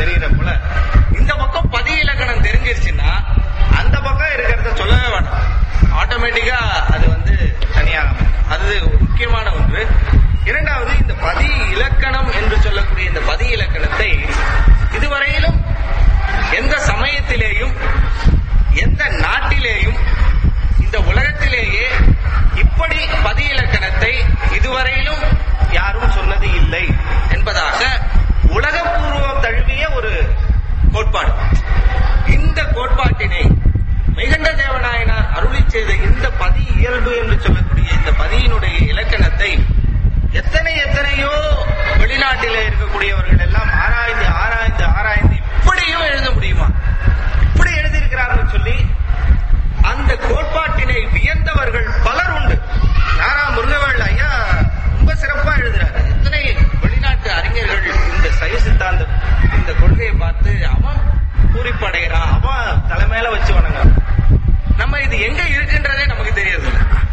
தெரிகிற போல இந்த பக்கம் பதி இலக்கணம் தெரிஞ்சிருச்சுன்னா அந்த பக்கம் இருக்கிறத சொல்லவே வேண்டாம் ஆட்டோமேட்டிக்கா அது வந்து தனியாக அது ஒரு முக்கியமான ஒன்று இரண்டாவது இந்த பதி இலக்கணம் என்று சொல்லக்கூடிய இந்த பதி இலக்கணத்தை இதுவரையிலும் எந்த சமயத்திலேயும் எந்த நாட்டிலேயும் இந்த உலகத்திலேயே இப்படி பதி இலக்கணத்தை இதுவரையிலும் யாரும் சொன்னது இல்லை என்பதாக உலகப்பூர்வம் தழுவிய ஒரு கோட்பாடு இந்த கோட்பாட்டினை மிகண்ட தேவநாயனார் அருளி செய்த இந்த பதி இயல்பு என்று சொல்லக்கூடிய இந்த பதியினுடைய இலக்கணத்தை எத்தனை எத்தனையோ வெளிநாட்டிலே இருக்கக்கூடியவர்கள் எல்லாம் ஆராய்ந்து ஆராய்ந்து ஆராய்ந்து இப்படியும் எழுத முடியுமா இப்படி எழுதியிருக்கிறார்கள் சொல்லி அந்த கோட்பாட்டினை வியந்தவர்கள் பலர் உண்டு நாரா முருகவேல் ஐயா ரொம்ப சிறப்பா எழுதுறாரு எத்தனை வெளிநாட்டு அறிஞர்கள் இந்த சைவ சித்தாந்த இந்த கொள்கையை பார்த்து அவன் பூரிப்படைகிறான் அவன் தலைமையில வச்சு வணங்குறான் நம்ம இது எங்க இருக்குன்றதே நமக்கு தெரியாது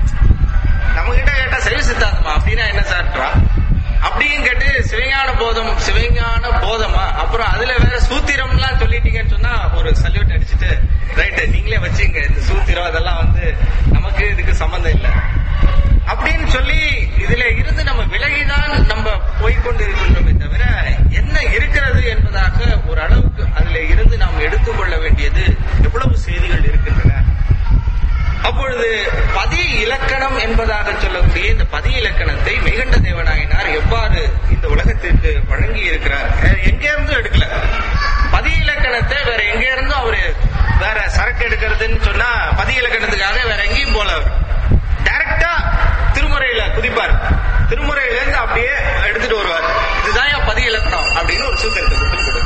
நம்ம கிட்ட கேட்டா சைவ சித்தாந்தமா அப்படின்னா என்ன சார்ன்றா அப்படியும் கேட்டு சிவஞான போதம் சிவஞான போதமா அப்புறம் அதுல வேற சூத்திரம்லாம் சொல்லிட்டீங்கன்னு சொன்னா ஒரு சல்யூட் அடிச்சுட்டு ரைட்டு நீங்களே வச்சுங்க இந்த சூத்திரம் அதெல்லாம் வந்து நமக்கு இதுக்கு சம்பந்தம் இல்லை அப்படின்னு சொல்லி இதுல இருந்து நம்ம விலகிதான் நம்ம போய்கொண்டு இருக்கின்றோமே தவிர என்ன இருக்கிறது என்பதாக ஒரு அளவுக்கு அதுல இருந்து நாம் எடுத்துக்கொள்ள வேண்டியது எவ்வளவு செய்திகள் இருக்கின்றன அப்பொழுது பதி இலக்கணம் என்பதாக சொல்லக்கூடிய இந்த பதி இலக்கணத்தை மெய்கண்ட தேவநாயனார் எவ்வாறு இந்த உலகத்திற்கு வழங்கி இருக்கிறார் அஹ் எங்க இருந்தும் எடுக்கல பதி இலக்கணத்தை வேற எங்க இருந்தும் அவரு வேற சரக்கு எடுக்கிறதுன்னு சொன்னா பதி இலக்கணத்துக்காக வேற எங்கேயும் போல அவர் டைரக்டா திருமுறையில குதிப்பார் திருமுறையில இருந்து அப்படியே எடுத்துட்டு வருவார் இதுதான் என் பதி இலக்கணம் அப்படின்னு ஒரு சூத்திரத்தை கொடுத்துட்டு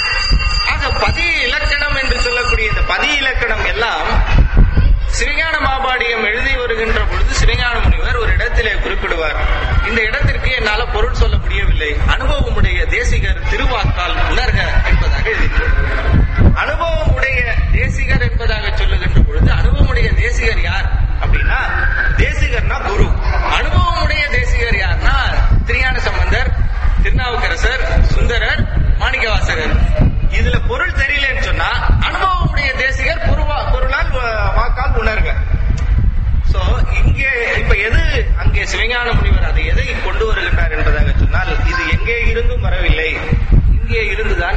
ஆக பதி இலக்கணம் என்று சொல்லக்கூடிய இந்த பதி இலக்கணம் எல்லாம் சிவஞான மாபாடியம் எழுதி வருகின்ற பொழுது சிவஞான முனிவர் ஒரு இடத்திலே குறிப்பிடுவார் இந்த இடத்திற்கு என்னால பொருள் சொல்ல முடியவில்லை அனுபவமுடைய தேசிகர் திருவாக்கால் உணர்க என்பதாக எழுதியிருக்கிறார் அனுபவமுடைய தேசிகர் என்பதாக சொல்லுகின்ற பொழுது அனுபவமுடைய தேசிகர் யார் அப்படின்னா தேசிகர்னா குரு அனுபவமுடைய தேசிகர் யார்னா திருஞான சம்பந்தர் திருநாவுக்கரசர் சுந்தரர் மாணிக்கவாசகர் இதுல பொருள் தெரியலன்னு சொன்னா அனுபவமுடைய தேசிகர் பொருவா பொருளால் வா- வாக்கால் உணர்க சோ இங்கே இப்ப எது அங்கே சிவஞான முனிவர் அதை எதை கொண்டு வருகின்றார் என்பதாக சொன்னால் இது எங்கே இருந்தும் வரவில்லை இங்கே இருந்துதான்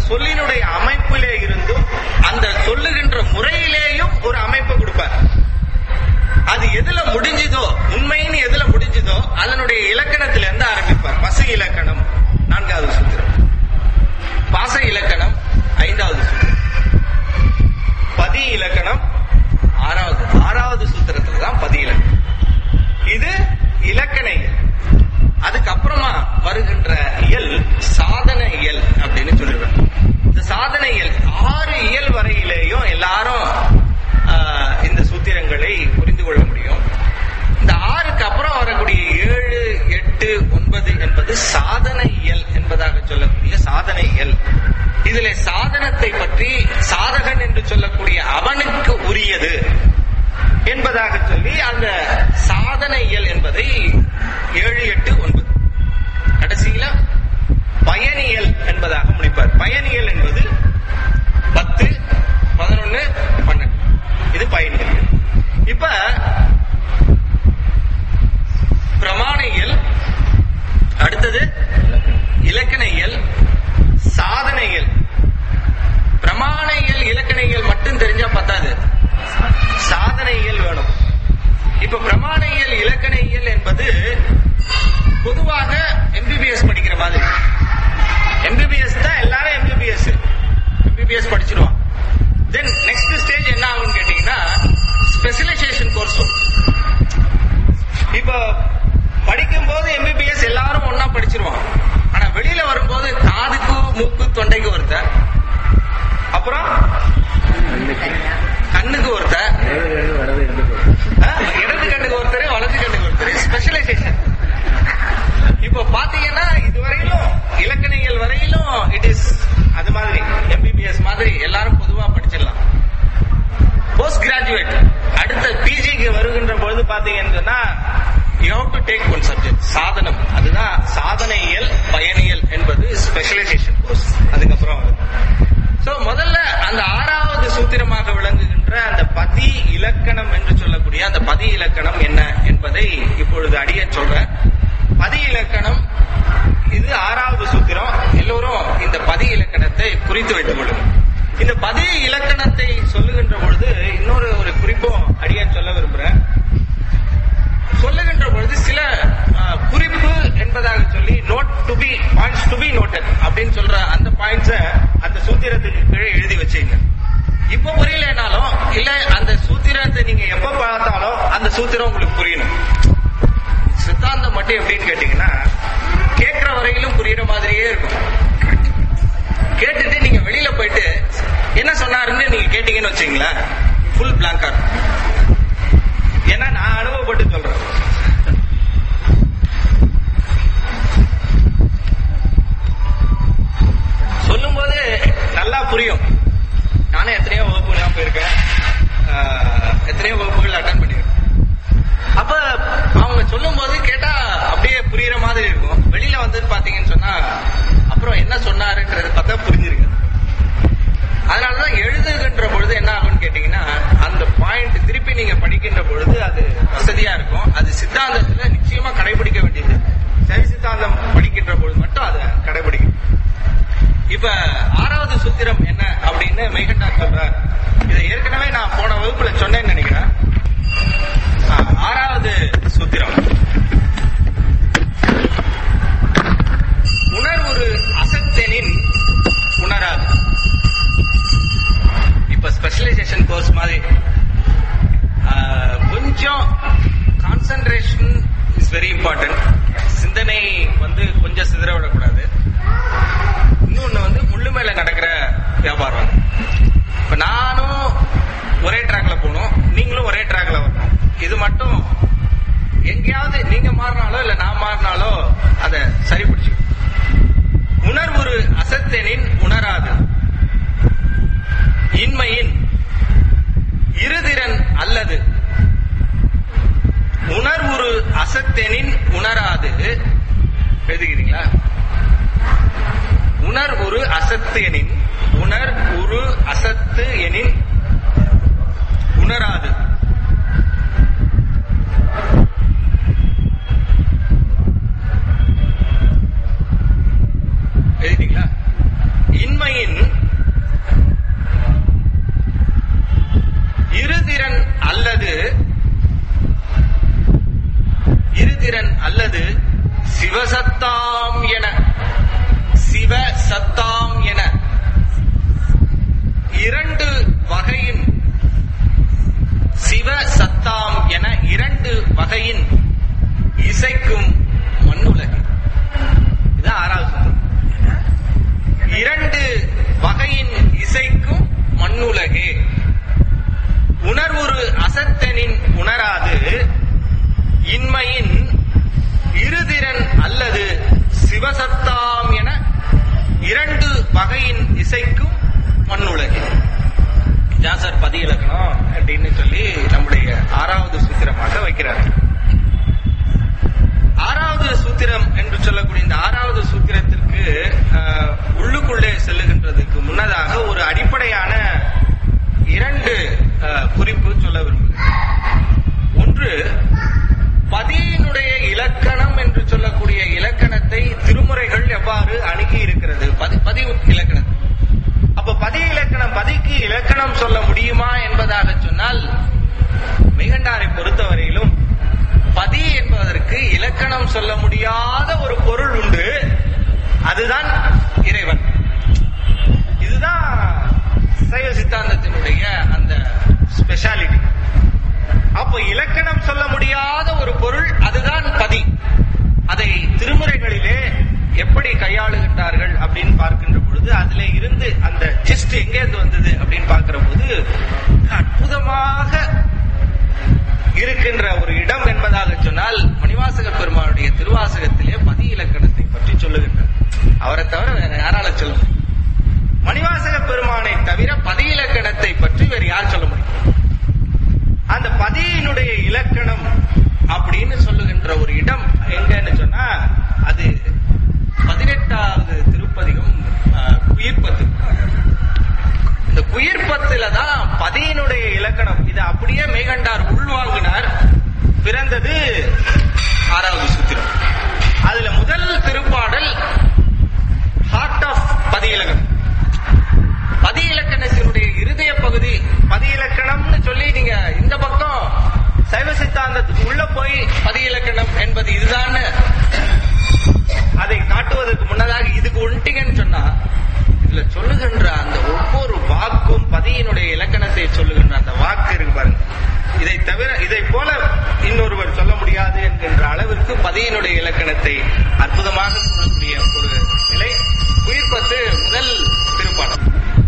சொல்லினுடைய அமைப்பிலே இருந்தும் அந்த சொல்லுகின்ற முறையிலேயும் ஒரு அமைப்பு கொடுப்பார் அது எதுல முடிஞ்சுதோ உண்மைன்னு எதுல முடிஞ்சுதோ அதனுடைய இலக்கணத்தில இருந்து ஆரம்பிப்பார் பசு இலக்கணம் நான்காவது சூத்திரம் பாச இலக்கணம் ஐந்தாவது சூத்திரம் பதி இலக்கணம் ஆறாவது ஆறாவது சூத்திரத்துல தான் பதி இலக்கணம் இது இலக்கண இயல் அதுக்கப்புறமா வருகின்ற இயல் சாதன இயல் அப்படின்னு சொல்லுவேன் இந்த சாதன இயல் ஆறு இயல் வரையிலேயும் எல்லாரும் ஆஹ், இந்த சூத்திரங்களை புரிந்து கொள்ள முடியும் இந்த ஆறுக்கு அப்புறம் வரக்கூடிய ஏழு எட்டு ஒன்பது என்பது சாதன இயல் என்பதாக சொல்லக்கூடிய சாதன இயல் இதிலே சாதனத்தை பற்றி சாதகன் என்று சொல்லக்கூடிய அவனுக்கு உரியது என்பதாக சொல்லி அந்த சாதன இயல் என்பதை ஏழு எட்டு ஒன்பது கடைசியில பயனியல் என்பதாக முடிப்பார் பயனியல் என்பது பத்து பதினொன்னு பன்னெண்டு இது பயனியல் இப்ப பிரமாண இயல் அடுத்தது இலக்கண இயல் சாதன இயல் பிரமாண இயல் இலக்கண இயல் மட்டும் தெரிஞ்சா பத்தாது சாதன இயல் வேணும் இப்ப பிரமாண இயல் இலக்கண இயல் என்பது பொதுவாக எம்பிபிஎஸ் படிக்கிற மாதிரி எம்பிபிஎஸ் தான் எல்லாரும் எம்பிபிஎஸ் எம்பிபிஎஸ் படிச்சிருவான் தென் நெக்ஸ்ட் ஸ்டேஜ் என்ன ஆகும்னு கேட்டீங்கன்னா ஸ்பெஷலைசேஷன் கோர்ஸ் இப்ப படிக்கும்போது எம்பிபிஎஸ் எல்லாரும் ஒன்னா படிச்சிருவான் ஆனா வெளியில வரும்போது காதுக்கு மூக்கு தொண்டைக்கு ஒருத்தர் அப்புறம் கண்ணுக்கு ஒருத்தர் ஆ, இடது கண்ணுக்கு ஒருத்தர் வலது கண்ணுக்கு ஒருத்தர் ஸ்பெஷலைசேஷன் இப்போ பாத்தீங்கன்னா இதுவரையிலும் இலக்கணிகள் வரையிலும் இட் இஸ் அது மாதிரி எம்பிபிஎஸ் மாதிரி எல்லாரும் பொதுவா படிச்சிடலாம் போஸ்ட் கிராஜுவேட் அடுத்த பிஜிக்கு வருகின்ற பொழுது பாத்தீங்கன்னு சொன்னா you have to take one subject சாதனம் அதுதான் சாதனையியல் பயனியல் என்பது ஸ்பெஷலைசேஷன் கோர்ஸ் அதுக்கப்புறம் வரும் சோ முதல்ல அந்த ஆறாவது சூத்திரமாக விளங்குகின்ற அந்த பதி இலக்கணம் என்று சொல்லக்கூடிய அந்த பதி இலக்கணம் என்ன என்பதை இப்பொழுது அடிய சொல்றேன் பதி இலக்கணம் இது ஆறாவது சூத்திரம் எல்லோரும் இந்த பதி இலக்கணத்தை குறித்து வைத்துக் கொள்ளுங்கள் இந்த பதி இலக்கணத்தை சொல்லுகின்ற பொழுது இன்னொரு ஒரு குறிப்பும் அடியேன் சொல்ல விரும்புறேன் சொல்லுகின்ற பொழுது சில அஹ், குறிப்பு என்பதாக சொல்லி note to be points to be noted அப்படின்னு சொல்ற அந்த பாயிண்ட்ஸ அந்த சூத்திரத்துக்கு கீழே எழுதி வச்சீங்க இப்ப புரியலனாலும் இல்ல அந்த சூத்திரத்தை நீங்க எப்ப பார்த்தாலும் அந்த சூத்திரம் உங்களுக்கு புரியணும் சித்தாந்தம் மட்டும் எப்படின்னு கேட்டீங்கன்னா கேட்கிற வரையிலும் புரியுற மாதிரியே இருக்கும் கேட்டுட்டு நீங்க வெளியில போயிட்டு என்ன சொன்னாருன்னு நீங்க கேட்டீங்கன்னு வச்சீங்களேன் ஃபுல் பிளாங்கா இருக்கும் ஏன்னா நான் அனுபவப்பட்டு சொல்றேன் சொல்லும்போது நல்லா புரியும் நானே எத்தனையோ வகுப்புகள்லாம் போயிருக்கேன் ஆஹ், எத்தனையோ வகுப்புகள் அட்டன் பண்ணியிருக்கேன் அப்ப அவங்க சொல்லும் போது கேட்டா அப்படியே புரியுற மாதிரி இருக்கும் வெளியில வந்து பாத்தீங்கன்னு சொன்னா அப்புறம் என்ன சொன்னாருன்றது பார்த்தா புரிஞ்சிருக்கு அதனாலதான் எழுதுகின்ற பொழுது என்ன ஆகும்னு கேட்டீங்கன்னா அந்த பாயிண்ட் திருப்பி நீங்க படிக்கின்ற பொழுது அது வசதியா இருக்கும் அது சித்தாந்தத்துல நிச்சயமா கடைபிடிக்க வேண்டியது சரி சித்தாந்தம் படிக்கின்ற பொழுது மட்டும் அதை கடைபிடிக்கும் இப்ப ஆறாவது சூத்திரம் என்ன அப்படின்னு மெய்கண்டார் சொல்றார் இதை ஏற்கனவே நான் போன வகுப்புல சொன்னேன்னு நினைக்கிறேன் ஆ, ஆறாவது சூத்திரம் உணர்வுரு அசத்தெனின் உணராது இப்ப ஸ்பெஷலைசேஷன் கோர்ஸ் மாதிரி ஆ, கொஞ்சம் கான்சென்ட்ரேஷன் இஸ் வெரி இம்பார்ட்டன்ட் சிந்தனை வந்து கொஞ்சம் சிதற விடக்கூடாது இன்னொன்னு வந்து முள்ளு மேல நடக்கிற வியாபாரம் இப்ப நானும் ஒரே ட்ராக்ல போகணும் நீங்களும் ஒரே ட்ராக்ல வரணும் இது மட்டும் எங்கேயாவது நீங்க மாறினாலோ இல்ல நான் மாறினாலோ அதை சரி பிடிச்சு உணர்வுரு அசத்தெனின் உணராது இன்மையின் இருதிறன் அல்லது உணர்வுரு அசத்தெனின் உணராது எழுதுகிறீங்களா உணர் உரு அசத்து எனின் உணர் உரு அசத்து எனின் உணராது எழுதிட்டீங்களா இன்மையின் சிவ சத்தாம் என இரண்டு வகையின் இசைக்கும் மண்ணுலகு இதுதான் ஆறாவது சூத்திரம் இரண்டு வகையின் இசைக்கும் மண்ணுலகே உணர்வுறு அசத்தனின் உணராது இன்மையின் இருதிறன் அல்லது சிவசத்தாம் என இரண்டு வகையின் இசைக்கும் மண்ணுலகே ஜாசர் பதி இலக்கணம் அப்படின்னு சொல்லி நம்முடைய ஆறாவது சூத்திரமாக வைக்கிறார் ஆறாவது சூத்திரம் என்று சொல்லக்கூடிய இந்த ஆறாவது சூத்திரத்திற்கு அஹ், உள்ளுக்குள்ளே செல்லுகின்றதுக்கு முன்னதாக ஒரு அடிப்படையான இரண்டு அஹ், குறிப்பு சொல்ல விரும்புகிறேன் ஒன்று பதியினுடைய இலக்கணம் என்று சொல்லக்கூடிய இலக்கணத்தை திருமுறைகள் எவ்வாறு அணுகி இருக்கிறது பதி பதி இலக்கணம் அப்ப பதி இலக்கணம் பதிக்கு இலக்கணம் சொல்ல முடியுமா என்பதாக சொன்னால் மெய்கண்டாரை பொறுத்தவரையிலும் பதி என்பதற்கு இலக்கணம் சொல்ல முடியாத ஒரு பொருள் உண்டு அதுதான் இறைவன் இதுதான் சைவ சித்தாந்தத்தினுடைய அந்த ஸ்பெஷாலிட்டி அப்ப இலக்கணம் சொல்ல முடியாத ஒரு பொருள் அதுதான் பதி அதை திருமுறைகளிலே எப்படி கையாளுகின்றார்கள் அப்படின்னு பார்க்கின்ற பொழுது அதுல இருந்து அந்த ஜிஸ்ட் எங்கே இருந்து வந்தது அப்படின்னு பார்க்கிற போது அற்புதமாக இருக்கின்ற ஒரு இடம் என்பதாக சொன்னால் மணிவாசக பெருமானுடைய திருவாசகத்திலே பதி இலக்கணத்தை பற்றி சொல்லுகின்றார் அவரை தவிர வேற யாரால சொல்ல முடியும்? மணிவாசக பெருமானை தவிர பதி இலக்கணத்தை பற்றி வேறு யார் சொல்ல முடியும் அந்த பதியினுடைய இலக்கணம் அப்படின்னு சொல்லுகின்ற ஒரு இடம் எங்கன்னு சொன்னா அது பதினெட்டாவது திருப்பதிகம் ஆஹ், குயிர்ப்பத்து இந்த குயிர்ப்பத்துல தான் பதியினுடைய இலக்கணம் இதை அப்படியே மெய்கண்டார் உள்வாங்கினார் பிறந்தது ஆறாவது சூத்திரம் அதுல முதல் திருப்பாடல் ஹார்ட் ஆஃப் பதி இலக்கணம் பதி இலக்கணத்தினுடைய இருதய பகுதி பதி இலக்கணம்னு சொல்லி நீங்க இந்த பக்கம் சைவ சித்தாந்தத்துக்கு உள்ள போய் பதி இலக்கணம் என்பது இதுதான் அதை காட்டுவதற்கு முன்னதாக இதுக்கு ஒன்ட்டிங்கன்னு சொன்னா இதுல சொல்லுகின்ற அந்த ஒவ்வொரு வாக்கும் பதியினுடைய இலக்கணத்தை சொல்லுகின்ற அந்த வாக்கு இருக்கு பாருங்க இதை தவிர இதை போல இன்னொருவர் சொல்ல முடியாது என்கின்ற அளவிற்கு பதியினுடைய இலக்கணத்தை அற்புதமாக சொல்லக்கூடிய ஒரு நிலை உயிர்ப்பத்து முதல் திருப்பாடம்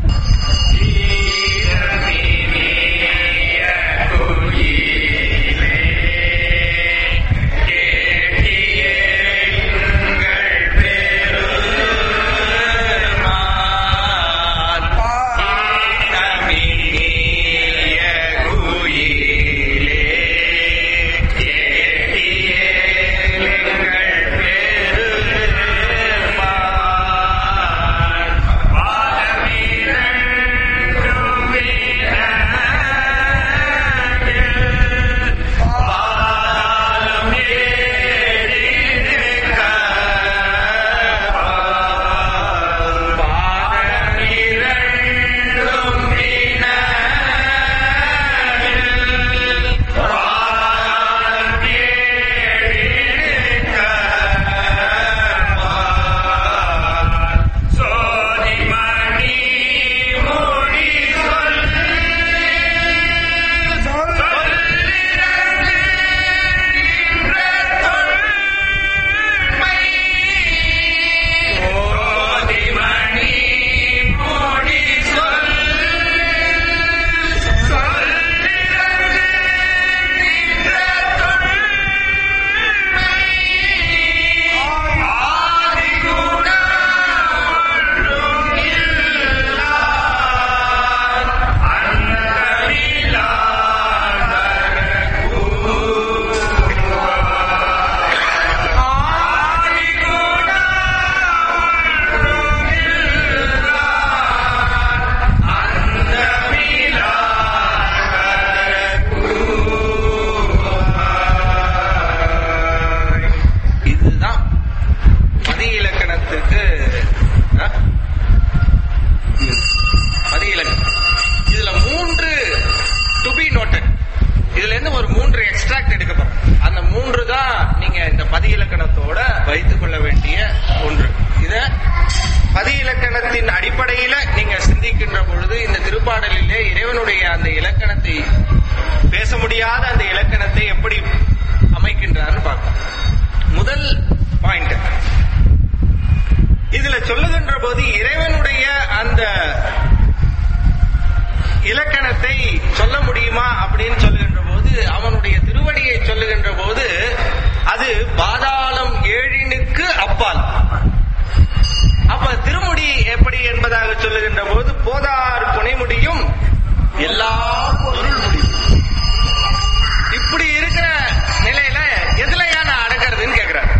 இதுதான் பதி இலக்கணத்துக்கு அஹ், பதி இலக்கணம் இதுல மூன்று டு பி நோட்டட் இதுல இருந்து ஒரு மூன்று எக்ஸ்ட்ராக்ட் எடுக்கப்படும் அந்த மூன்று தான் நீங்க இந்த பதி இலக்கணத்தோட வைத்துக் கொள்ள வேண்டிய ஒன்று இத பதி இலக்கணத்தின் அடிப்படையில நீங்க சிந்திக்கின்ற பொழுது இந்த திருப்பாடலிலே இறைவனுடைய அந்த இலக்கணத்தை பேச முடியாது வேண்டுமா அப்படின்னு சொல்லுகின்ற போது அவனுடைய திருவடியை சொல்லுகின்ற போது அது பாதாளம் ஏழினுக்கு அப்பால் அப்ப திருமுடி எப்படி என்பதாக சொல்லுகின்ற போது போதார் புனைமுடியும் எல்லா பொருள் முடியும் இப்படி இருக்கிற நிலையில எதுலயா நான் அடக்கிறதுன்னு கேக்குறாரு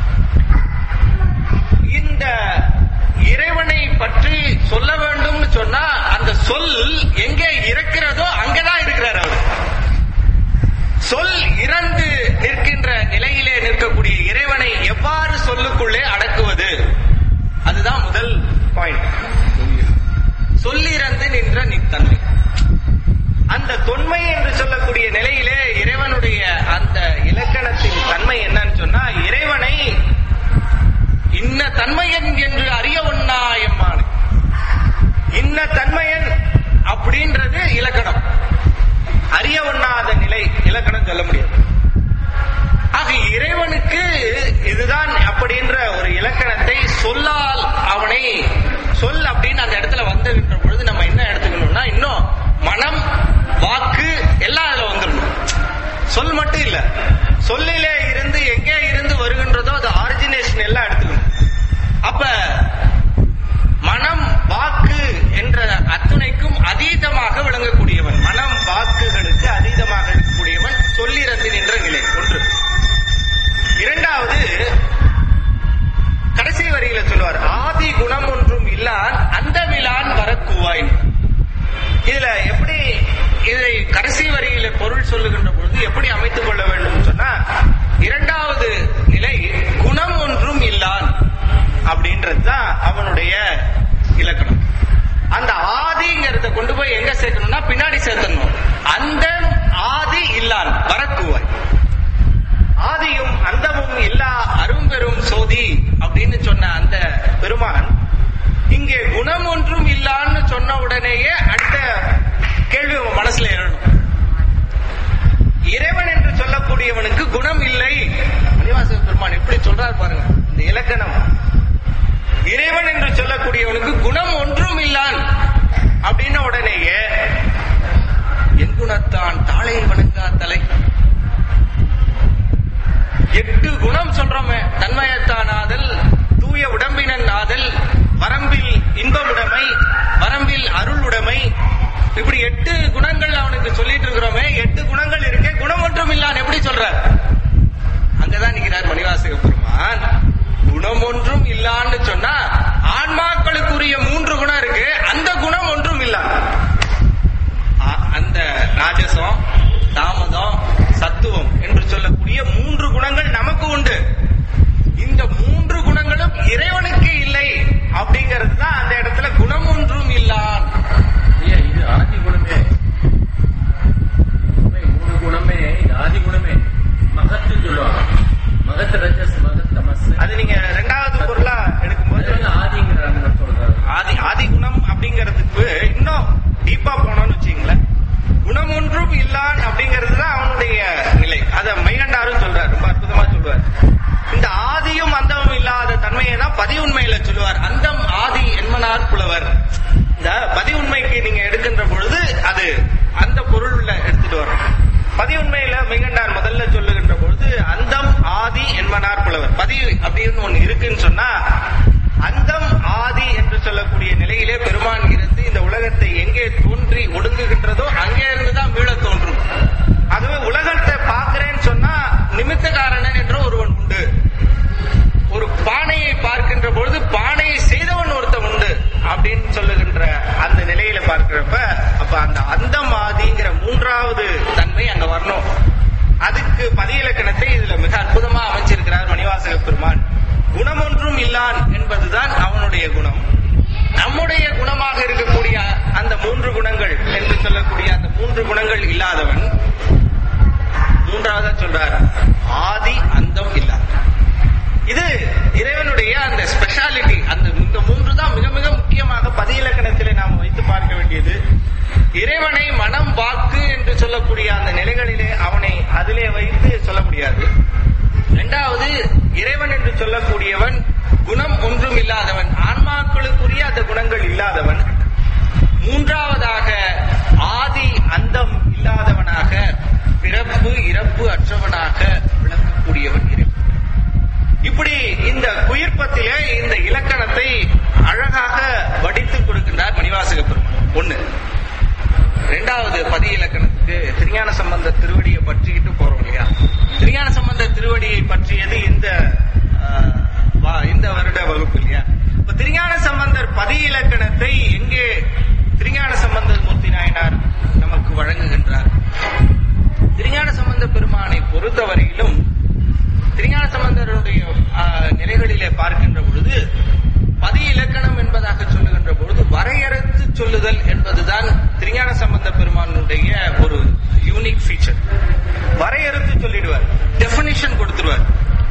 இந்த இறைவனை பற்றி சொல்ல வேண்டும்னு சொன்னா அந்த சொல் எங்கே இருக்கிறதோ அங்கதான் இருக்கிறார் அவர் சொல் இறந்து நிற்கின்ற நிலையிலே நிற்கக்கூடிய இறைவனை எவ்வாறு சொல்லுக்குள்ளே அடக்குவது அதுதான் முதல் பாயிண்ட் சொல்லிறந்து நின்ற நித்தன்மை அந்த தொன்மை என்று சொல்லக்கூடிய நிலையிலே இறைவனுடைய அந்த இலக்கணத்தின் தன்மை என்னன்னு சொன்னா இறைவனை இன்ன தன்மையன் என்று அறிய ஒண்ணா எம்மானு இன்ன தன்மையன் அப்படின்றது இலக்கணம் அறிய ஒண்ணாத நிலை இலக்கணம் சொல்ல முடியாது ஆக இறைவனுக்கு இதுதான் அப்படின்ற ஒரு இலக்கணத்தை சொல்லால் அவனை சொல் அப்படின்னு அந்த இடத்துல வந்துகின்ற பொழுது நம்ம என்ன எடுத்துக்கணும்னா இன்னும் மனம் வாக்கு எல்லாம் அதுல வந்துடணும் சொல் மட்டும் இல்ல சொல்லிலே இருந்து எங்கே இருந்து வருகின்றதோ அது ஆரிஜினேஷன் எல்லாம் எடுத்துக்கணும் அப்ப மனம் வாக்கு என்ற அத்துணைக்கும் அதீதமாக விளங்கக்கூடியவன் மனம் வாக்குகளுக்கு அதீதமாக இருக்கக்கூடியவன் சொல்லிறந்து நின்ற நிலை ஒன்று இரண்டாவது கடைசி வரியில சொல்லுவார் ஆதி குணம் ஒன்றும் இல்லான் அந்த விழான் வரக்குவாய் இதுல எப்படி இதை கடைசி வரியில பொருள் சொல்லுகின்ற பொழுது எப்படி அமைத்துக் கொள்ள வேண்டும் சொன்னா இரண்டாவது நிலை குணம் ஒன்றும் இல்லான் அப்படின்றது தான் அவனுடைய இலக்கணம் அந்த ஆதிங்கிறத கொண்டு போய் எங்க சேர்க்கணும்னா பின்னாடி சேர்த்தணும் அந்த ஆதி இல்லான் வரக்குவாய் ஆதியும் அந்தமும் இல்லா அரும்பெரும் சோதி அப்படின்னு சொன்ன அந்த பெருமான் இங்கே குணம் ஒன்றும் இல்லான்னு சொன்ன உடனேயே அடுத்த கேள்வி உங்க மனசுல எழணும் இறைவன் என்று சொல்லக்கூடியவனுக்கு குணம் இல்லை மணிவாச பெருமான் எப்படி சொல்றார் பாருங்க இந்த இலக்கணம் இறைவன் என்று சொல்லக்கூடியவனுக்கு குணம் ஒன்றும் இல்லான் அப்படின்ன உடனேயே என் குணத்தான் தாளை வணங்கா தலை எட்டு குணம் சொல்றோமே தன்மயத்தான் ஆதல் தூய உடம்பினன் ஆதல் வரம்பில் இன்பமுடைமை வரம்பில் அருள் உடைமை இப்படி எட்டு குணங்கள் அவனுக்கு சொல்லிட்டு இருக்கிறோமே எட்டு குணங்கள் இருக்கே குணம் ஒன்றும் இல்லான் எப்படி சொல்றார் அங்கதான் நிற்கிறார் மணிவாசக பெருமான் குணம் ஒன்றும் இல்லான்னு சொன்னா ஆன்மாக்களுக்குரிய மூன்று குணம் இருக்கு அந்த குணம் ஒன்றும் இல்ல ஆ- அந்த ராஜசம் தாமதம் சத்துவம் என்று சொல்லக்கூடிய மூன்று குணங்கள் நமக்கு உண்டு இந்த மூன்று குணங்களும் இறைவனுக்கு இல்லை அப்படிங்கிறது தான் அந்த இடத்துல குணம் ஒன்றும் இல்லான் ஏன் இது ஆதி குணமே உண்மை மூணு குணமே இது ஆதி குணமே மகத்து சொல்லுவாங்க மகத் ரஜஸ் மகத் தமஸ் அது நீங்க ரெண்டாவது பொருளா எடுக்கும்போது அதுல ஆதிங்கிறாங்க சொல்றாரு ஆதி ஆதி குணம் அப்படிங்கிறதுக்கு இன்னும் டீப்பா போனோம்னு வச்சுங்களேன் குணம் ஒன்றும் இல்லான் அப்படிங்கிறது தான் அவனுடைய நிலை அத மைகண்டாரும் சொல்றார் ரொம்ப அற்புதமா சொல்லுவார் இந்த ஆதியும் அந்தமும் இல்லாத தன்மையை தான் பதி உண்மையில சொல்லுவார் அந்தம் ஆதி என்மனார் புலவர் இந்த பதி உண்மைக்கு நீங்க எடுக்கின்ற பொழுது அது அந்த பொருள்ல எடுத்துட்டு வரும் பதி உண்மையில மெய்கண்டார் முதல்ல சொல்லுகின்ற பொழுது அந்தம் ஆதி என்மனார் புலவர் பதி அப்படின்னு ஒண்ணு இருக்குன்னு சொன்னா அந்தம் ஆதி என்று சொல்லக்கூடிய நிலையிலே பெருமான் இருந்து இந்த உலகத்தை எங்கே தோன்றி ஒடுங்குகின்றதோ அங்கே இருந்துதான் மீள தோன்றும் ஆகவே உலகத்தை பார்க்கிறேன்னு சொன்னா நிமித்த காரணன் என்ற ஒருவன் உண்டு ஒரு பானையை பார்க்கின்ற பொழுது பானையை செய்தவன் ஒருத்தன் உண்டு அப்படின்னு சொல்லுகின்ற அந்த நிலையில பார்க்கிறப்ப அப்ப அந்த அந்தம் ஆதிங்கிற மூன்றாவது தன்மை அங்க வரணும் அதுக்கு பதியிலக்கணத்தை இதுல மிக அற்புதமா அமைச்சிருக்கிறார் மணிவாசக பெருமான் குணம் ஒன்றும் இல்லான் என்பதுதான் அவனுடைய குணம் நம்முடைய குணமாக இருக்கக்கூடிய அந்த மூன்று குணங்கள் என்று சொல்லக்கூடிய அந்த மூன்று குணங்கள் இல்லாதவன் மூன்றாவதா சொல்றார் ஆதி அந்தம் இல்லாத இது இறைவனுடைய அந்த ஸ்பெஷாலிட்டி அந்த இந்த மூன்று தான் மிக மிக முக்கியமாக பதியிலக்கணத்திலே நாம் வைத்து பார்க்க வேண்டியது இறைவனை மனம் வாக்கு என்று சொல்லக்கூடிய அந்த நிலைகளிலே அவனை அதிலே வைத்து சொல்ல முடியாது இரண்டாவது இறைவன் என்று சொல்லக்கூடியவன் குணம் ஒன்றும் இல்லாதவன் ஆன்மாக்களுக்குரிய அந்த குணங்கள் இல்லாதவன் மூன்றாவதாக ஆதி அந்தம் இல்லாதவனாக பிறப்பு இறப்பு அற்றவனாக விளங்கக்கூடியவன் இறைவன் இப்படி இந்த குயிர்ப்பத்திலே இந்த இலக்கணத்தை அழகாக வடித்துக் கொடுக்கின்றார் மணிவாசக பெருமான் ஒண்ணு ரெண்டாவது பதி இலக்கணத்துக்கு திருஞான சம்பந்த திருவடியை பற்றிக்கிட்டு போறோம் இல்லையா திருஞான சம்பந்த திருவடியை பற்றியது இந்த ஆஹ், வா- இந்த வருட வகுப்பு இல்லையா இப்ப திருஞான சம்பந்தர் பதி இலக்கணத்தை எங்கே திருஞான சம்பந்தர் மூர்த்தி நாயனார் நமக்கு வழங்குகின்றார் திருஞான சம்பந்த பெருமானை பொறுத்தவரையிலும் திருஞான சம்பந்தருடைய ஆஹ், நிலைகளிலே பார்க்கின்ற பொழுது பதி இலக்கணம் என்பதாக சொல்லுகின்ற பொழுது வரையறுத்து சொல்லுதல் என்பதுதான் திருஞான சம்பந்த பெருமானுடைய ஒரு யூனிக் ஃபீச்சர் வரையறுத்து சொல்லிடுவார் டெபினிஷன் கொடுத்துருவார்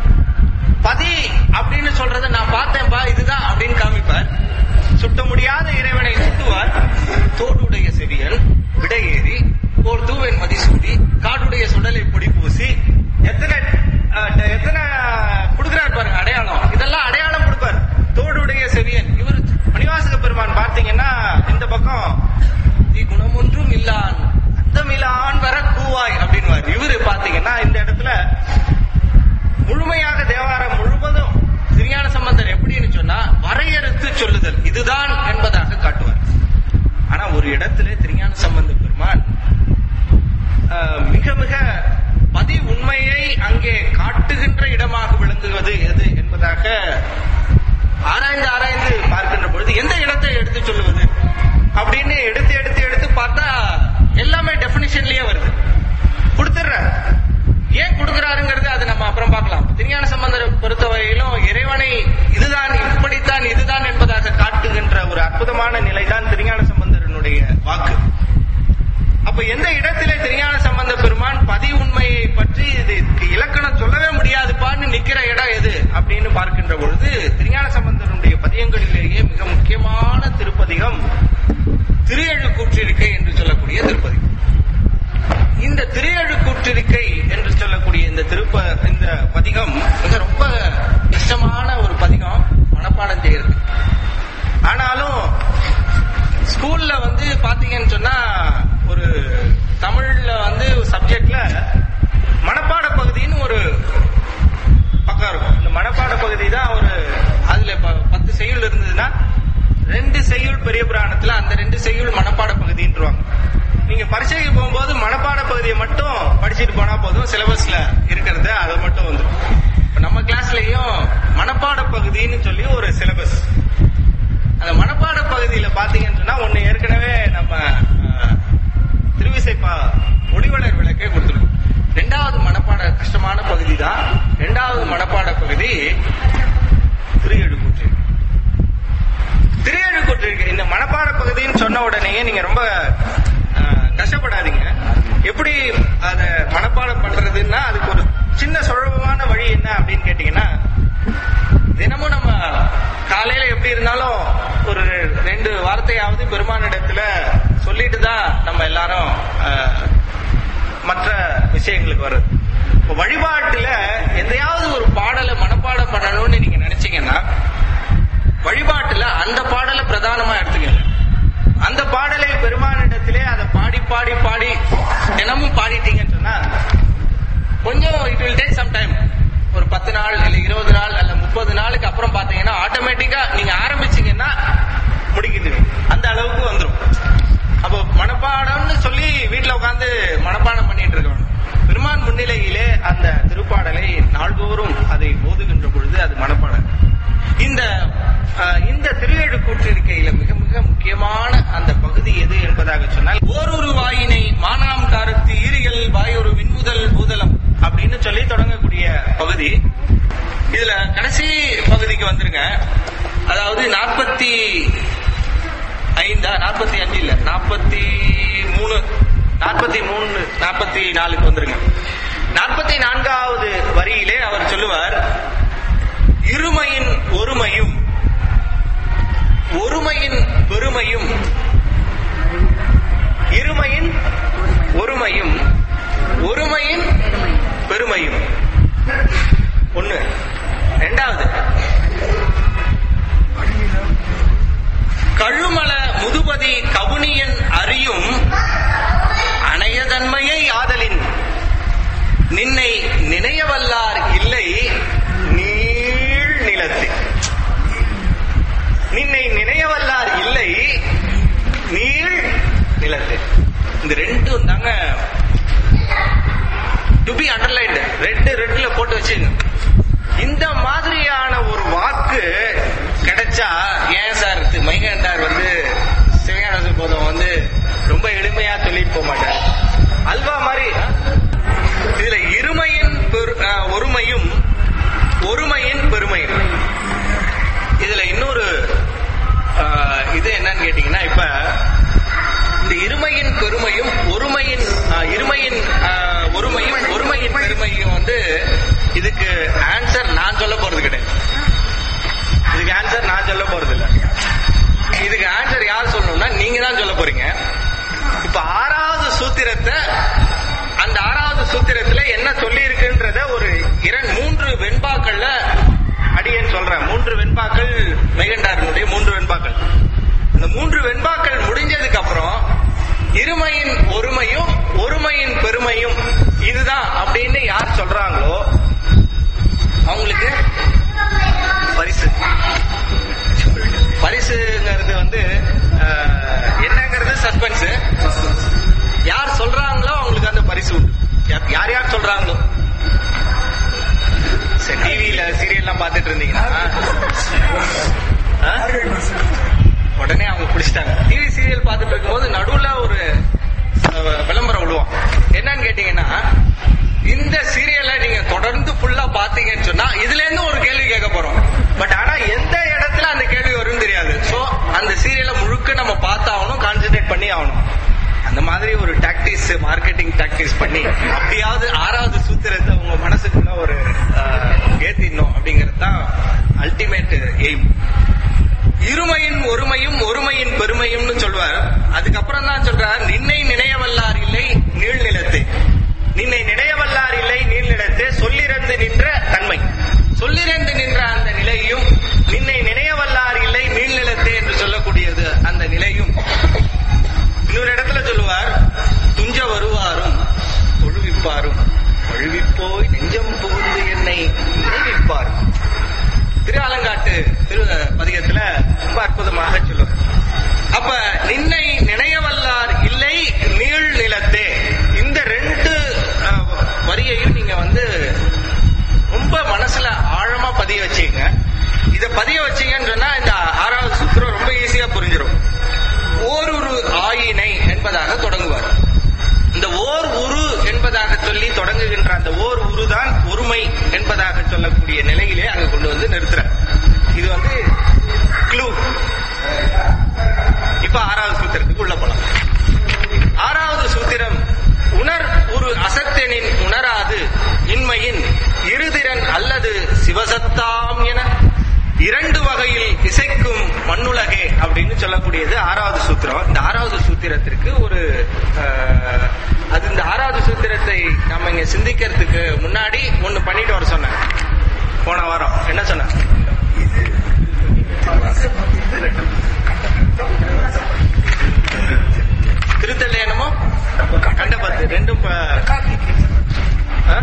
பதி அப்படின்னு சொல்றதை நான் பார்த்தேன்பா இதுதான் அப்படின்னு காமிப்பார் சுட்ட முடியாத இறைவனை சுட்டுவார் தோடுடைய செவியன் விடையேறி ஓர் தூவன் மதிசூடி காடுடைய சுடலை பொடி பூசி எத்தனை அஹ், எத்தனை கொடுக்கிறார் பாருங்க அடையாளம் இதெல்லாம் அடையாளம் கொடுப்பார் தோடுடைய செவியன் இவர் மணிவாசக பெருமான் பார்த்தீங்கன்னா இந்த பக்கம் "தி குணமொன்றும் இல்லான் அந்தமிலான் வர கூவாய் அப்படின்னு இவரு பாத்தீங்கன்னா இந்த இடத்துல முழுமையாக தேவாரம் முழுவதும் திருஞான சம்பந்தர் எப்படின்னு சொன்னா வரையறுத்து சொல்லுதல் இதுதான் என்பதாக காட்டுவார் ஆனா ஒரு இடத்துல திருஞான சம்பந்த பெருமான் ஆஹ், மிக மிக பதி உண்மையை அங்கே காட்டுகின்ற இடமாக விளங்குவது எது என்பதாக ஆராய்ந்து ஆராய்ந்து பார்க்கின்ற பொழுது எந்த இடத்தை எடுத்து சொல்லுவது அப்படின்னு எடுத்து எடுத்து எடுத்து பார்த்தா எல்லாமே டெபினிஷன்லயே வருது கொடுத்துடுறாரு ஏன் கொடுக்கிறாருங்கிறது அது நம்ம அப்புறம் பார்க்கலாம் திருஞான சம்பந்தரை பொறுத்தவரையிலும் இறைவனை இதுதான் இப்படித்தான் இதுதான் என்பதாக காட்டுகின்ற ஒரு அற்புதமான நிலைதான் திருஞான சம்பந்தரனுடைய வாக்கு அப்ப எந்த இடத்திலே திருஞான சம்பந்த பெருமான் பதி உண்மையை பற்றி இது இலக்கணம் சொல்லவே முடியாதுப்பான்னு நிக்கிற இடம் எது அப்படின்னு பார்க்கின்ற பொழுது திருஞான சம்பந்தருடைய பதியங்களிலேயே மிக முக்கியமான திருப்பதிகம் திருஎழு கூற்றிருக்கை என்று சொல்லக்கூடிய திருப்பதிகம் இந்த திரையழு கூற்றிருக்கை என்று சொல்லக்கூடிய இந்த திருப்ப இந்த பதிகம் மிக ரொம்ப கஷ்டமான ஒரு பதிகம் மனப்பாடம் செய்யறது ஆனாலும் ஸ்கூல்ல வந்து பாத்தீங்கன்னு சொன்னா ஒரு தமிழ்ல வந்து சப்ஜெக்ட்ல மனப்பாட பகுதின்னு ஒரு பக்கம் இருக்கும் இந்த மனப்பாட பகுதி தான் ஒரு அதுல ப- பத்து செய்யுள் இருந்ததுன்னா ரெண்டு செய்யுள் பெரிய புராணத்துல அந்த ரெண்டு செய்யுள் மனப்பாட பகுதின்றுவாங்க நீங்க பரீட்சைக்கு போகும்போது மனப்பாட பகுதியை மட்டும் படிச்சுட்டு போனா போதும் சிலபஸ்ல இருக்கிறது அது மட்டும் வந்துடும் இப்ப நம்ம கிளாஸ்லயும் மனப்பாட பகுதின்னு சொல்லி ஒரு சிலபஸ் அந்த மனப்பாட பகுதியில பாத்தீங்கன்னு சொன்னா ஒண்ணு ஏற்கனவே நம்ம அஹ், திருவிசைப்பா ஒளிவளர் விளக்கே கொடுத்துருக்கோம் ரெண்டாவது மனப்பாட கஷ்டமான பகுதி தான் ரெண்டாவது மனப்பாட பகுதி திருஎழுக்கூற்று திருஎழுக்கூற்று இந்த மனப்பாட பகுதின்னு சொன்ன உடனேயே நீங்க ரொம்ப அஹ், கஷ்டப்படாதீங்க எப்படி அத மனப்பாடம் பண்றதுன்னா அதுக்கு ஒரு சின்ன சுலபமான வழி என்ன அப்படின்னு கேட்டீங்கன்னா தினமும் நம்ம காலையில எப்படி இருந்தாலும் ஒரு ரெண்டு வார்த்தையாவது பெருமானிடத்துல சொல்லிட்டு தான் நம்ம எல்லாரும் அஹ், மற்ற விஷயங்களுக்கு வருது இப்போ வழிபாட்டுல எதையாவது ஒரு பாடலை மனப்பாடம் பண்ணணும்னு நீங்க நினைச்சீங்கன்னா வழிபாட்டுல அந்த பாடலை பிரதானமா எடுத்துக்கங்க அந்த பாடலை பெருமானிடத்திலே அதை பாடி பாடி பாடி தினமும் பாடிட்டீங்கன்னு சொன்னா கொஞ்சம் it will take some time ஒரு பத்து நாள் இல்ல இருபது நாள் அல்ல முப்பது நாளுக்கு அப்புறம் பாத்தீங்கன்னா ஆட்டோமேட்டிக்கா நீங்க ஆரம்பிச்சீங்கன்னா முடிக்குது அந்த அளவுக்கு வந்துரும் அப்போ மனப்பாடம்னு சொல்லி வீட்டுல உட்காந்து மனப்பாடம் பண்ணிட்டு இருக்க வேணும் பெருமான் முன்னிலையிலே அந்த திருப்பாடலை நாள்தோறும் அதை ஓதுகின்ற பொழுது அது மனப்பாடம் இந்த அஹ், இந்த திருவேடு கூற்றிருக்கையில மிக மிக முக்கியமான அந்த பகுதி எது என்பதாக சொன்னால் ஓரொரு வாயினை மானாம் காரத்து ஈரிகள் வாயொரு விண்முதல் பூதலம் அப்படின்னு சொல்லி தொடங்கக்கூடிய பகுதி இதுல கடைசி பகுதிக்கு வந்துருங்க அதாவது நாற்பத்தி ஐந்தா நாற்பத்தி அஞ்சு இல்ல நாற்பத்தி மூணு நாற்பத்தி மூணு நாற்பத்தி நாலுக்கு வந்துருங்க நாற்பத்தி நான்காவது வரியிலே அவர் சொல்லுவார் இருமையின் ஒருமையும் ஒருமையின் பெருமையும் இருமையின் ஒருமையும் ஒருமையின் பெருமையும் ஒண்ணு ரெண்டாவது கழுமல முதுபதி கவுனியன் அறியும் வல்லார் இல்லை நீள் நிலத்து நின்னை நினைய வல்லார் இல்லை நீள் நிலத்து இந்த ரெண்டும் தாங்க டு பி அண்டர்லைன்டு ரெட் ரெட்ல போட்டு வச்சுங்க இந்த மாதிரியான ஒரு வாக்கு கிடைச்சா ஏன் சார் மைகண்டார் வந்து சிவஞான போதும் வந்து ரொம்ப எளிமையா சொல்லிட்டு போக மாட்டார் அல்வா மாதிரி இதுல இருமையின் பெரு- அஹ், ஒருமையும் ஒருமையின் பெருமையும் இதுல இன்னொரு அஹ், இது என்னன்னு கேட்டீங்கன்னா இப்ப இந்த இருமையின் பெருமையும் ஒருமையின் அஹ், இருமையின் அஹ், ஒருமையும் ஒருமையின் பெருமையும் வந்து இதுக்கு ஆன்சர் நான் சொல்ல போறது கிடையாது இதுக்கு ஆன்சர் நான் சொல்ல போறது இல்ல இதுக்கு ஆன்சர் யார் சொல்லணும்னா நீங்க தான் சொல்ல போறீங்க இப்ப ஆறாவது சூத்திரத்தை அந்த ஆறாவது சூத்திரத்துல என்ன சொல்லி இருக்குன்றத ஒரு இரண்டு மூன்று வெண்பாக்கள்ல அடியேன் சொல்றேன் மூன்று வெண்பாக்கள் மெகண்டாரனுடைய மூன்று வெண்பாக்கள் அந்த மூன்று வெண்பாக்கள் முடிஞ்சதுக்கு அப்புறம் இருமையின் ஒருமையும் ஒருமையின் பெருமையும் இதுதான் அப்படின்னு யார் சொல்றாங்களோ அவங்களுக்கு பரிசு பரிசுங்கிறது வந்து அஹ், என்னங்கிறது சஸ்பென்ஸ் யார் சொல்றாங்களோ அவங்களுக்கு அந்த பரிசு உண்டு யா- யார் யார் சொல்றாங்களோ சரி டிவியில சீரியல்லாம் பார்த்துட்டு இருந்தீங்கன்னா ஆ? உடனே அவங்க பிடிச்சிட்டாங்க டிவி சீரியல் பார்த்துட்டு இருக்கும்போது நடுவுல ஒரு அஹ், விளம்பரம் விடுவோம் என்னன்னு கேட்டீங்கன்னா இந்த சீரியலை நீங்க தொடர்ந்து ஃபுல்லா பாத்தீங்கன்னு சொன்னா இதுல இருந்து ஒரு கேள்வி கேட்க போறோம் பட் ஆனா எந்த இடத்துல அந்த கேள்வி வரும்னு தெரியாது சோ அந்த சீரியலை முழுக்க நம்ம பார்த்தாகணும் கான்சென்ட்ரேட் பண்ணி ஆகணும் அந்த மாதிரி ஒரு டாக்டிஸ் மார்க்கெட்டிங் டாக்டிஸ் பண்ணி அப்படியாவது ஆறாவது சூத்திரத்தை உங்க மனசுக்குள்ள ஒரு அஹ், ஏத்திடணும் அப்படிங்கிறது தான் அல்டிமேட் எய்ம் இருமையின் ஒருமையும் ஒருமையின் பெருமையும்னு சொல்வார் அதுக்கப்புறம் தான் சொல்றார் நின்னை நினையவல்லார் இல்லை நீள்நிலத்து நின்னை நினையவல்லார் இல்லை நீள்நிலத்து சொல்லிறந்து நின்ற தன்மை சொல்லிறந்து நின்ற அந்த நிலையும் நின்னை நினையவல்லார் இல்லை நீள்நிலத்து என்று சொல்லக்கூடியது அந்த நிலையும் இன்னொரு இடத்துல சொல்லுவார் துஞ்ச வருவாரும் தொழுவிப்பாரும் தொழுவிப்போய் நெஞ்சம் புகுந்து என்னை நினைவிப்பாரும் திருஆலங்காட்டு திரு பதிகத்துல ரொம்ப அற்புதமாக சொல்லுவார் அப்ப நின்னை நினையவல்லார் இல்லை நீள் நிலத்தே இந்த ரெண்டு அஹ், வரியையும் நீங்க வந்து ரொம்ப மனசுல ஆழமா பதிய வச்சீங்க இத பதிய வச்சீங்கன்னு சொன்னா இந்த ஆறாவது சூத்திரம் ரொம்ப ஈஸியா புரிஞ்சிடும் ஓருரு ஆயினை என்பதாக தொடங்குவார் இந்த ஓர் உரு என்பதாக சொல்லி தொடங்குகின்ற அந்த ஓர் உருதான் ஒருமை என்பதாக சொல்லக்கூடிய நிலையிலே அங்க கொண்டு வந்து நிறுத்துற இது வந்து க்ளூ இப்ப ஆறாவது சூத்திரத்துக்கு உள்ள போலாம் ஆறாவது சூத்திரம் உணர் ஒரு அசத்தெனின் உணராது இன்மையின் இருதிறன் அல்லது சிவசத்தாம் என இரண்டு வகையில் இசைக்கும் மண்ணுலகே அப்படின்னு சொல்லக்கூடியது ஆறாவது சூத்திரம் இந்த ஆறாவது சூத்திரத்திற்கு ஒரு அஹ், அது இந்த ஆறாவது சூத்திரத்தை நம்ம இங்க சிந்திக்கிறதுக்கு முன்னாடி ஒண்ணு பண்ணிட்டு வர சொன்னேன் போன வாரம் என்ன சொன்னேன் திருத்தல் என்னமோ கண்டபத்து ரெண்டும் ப- ஆ?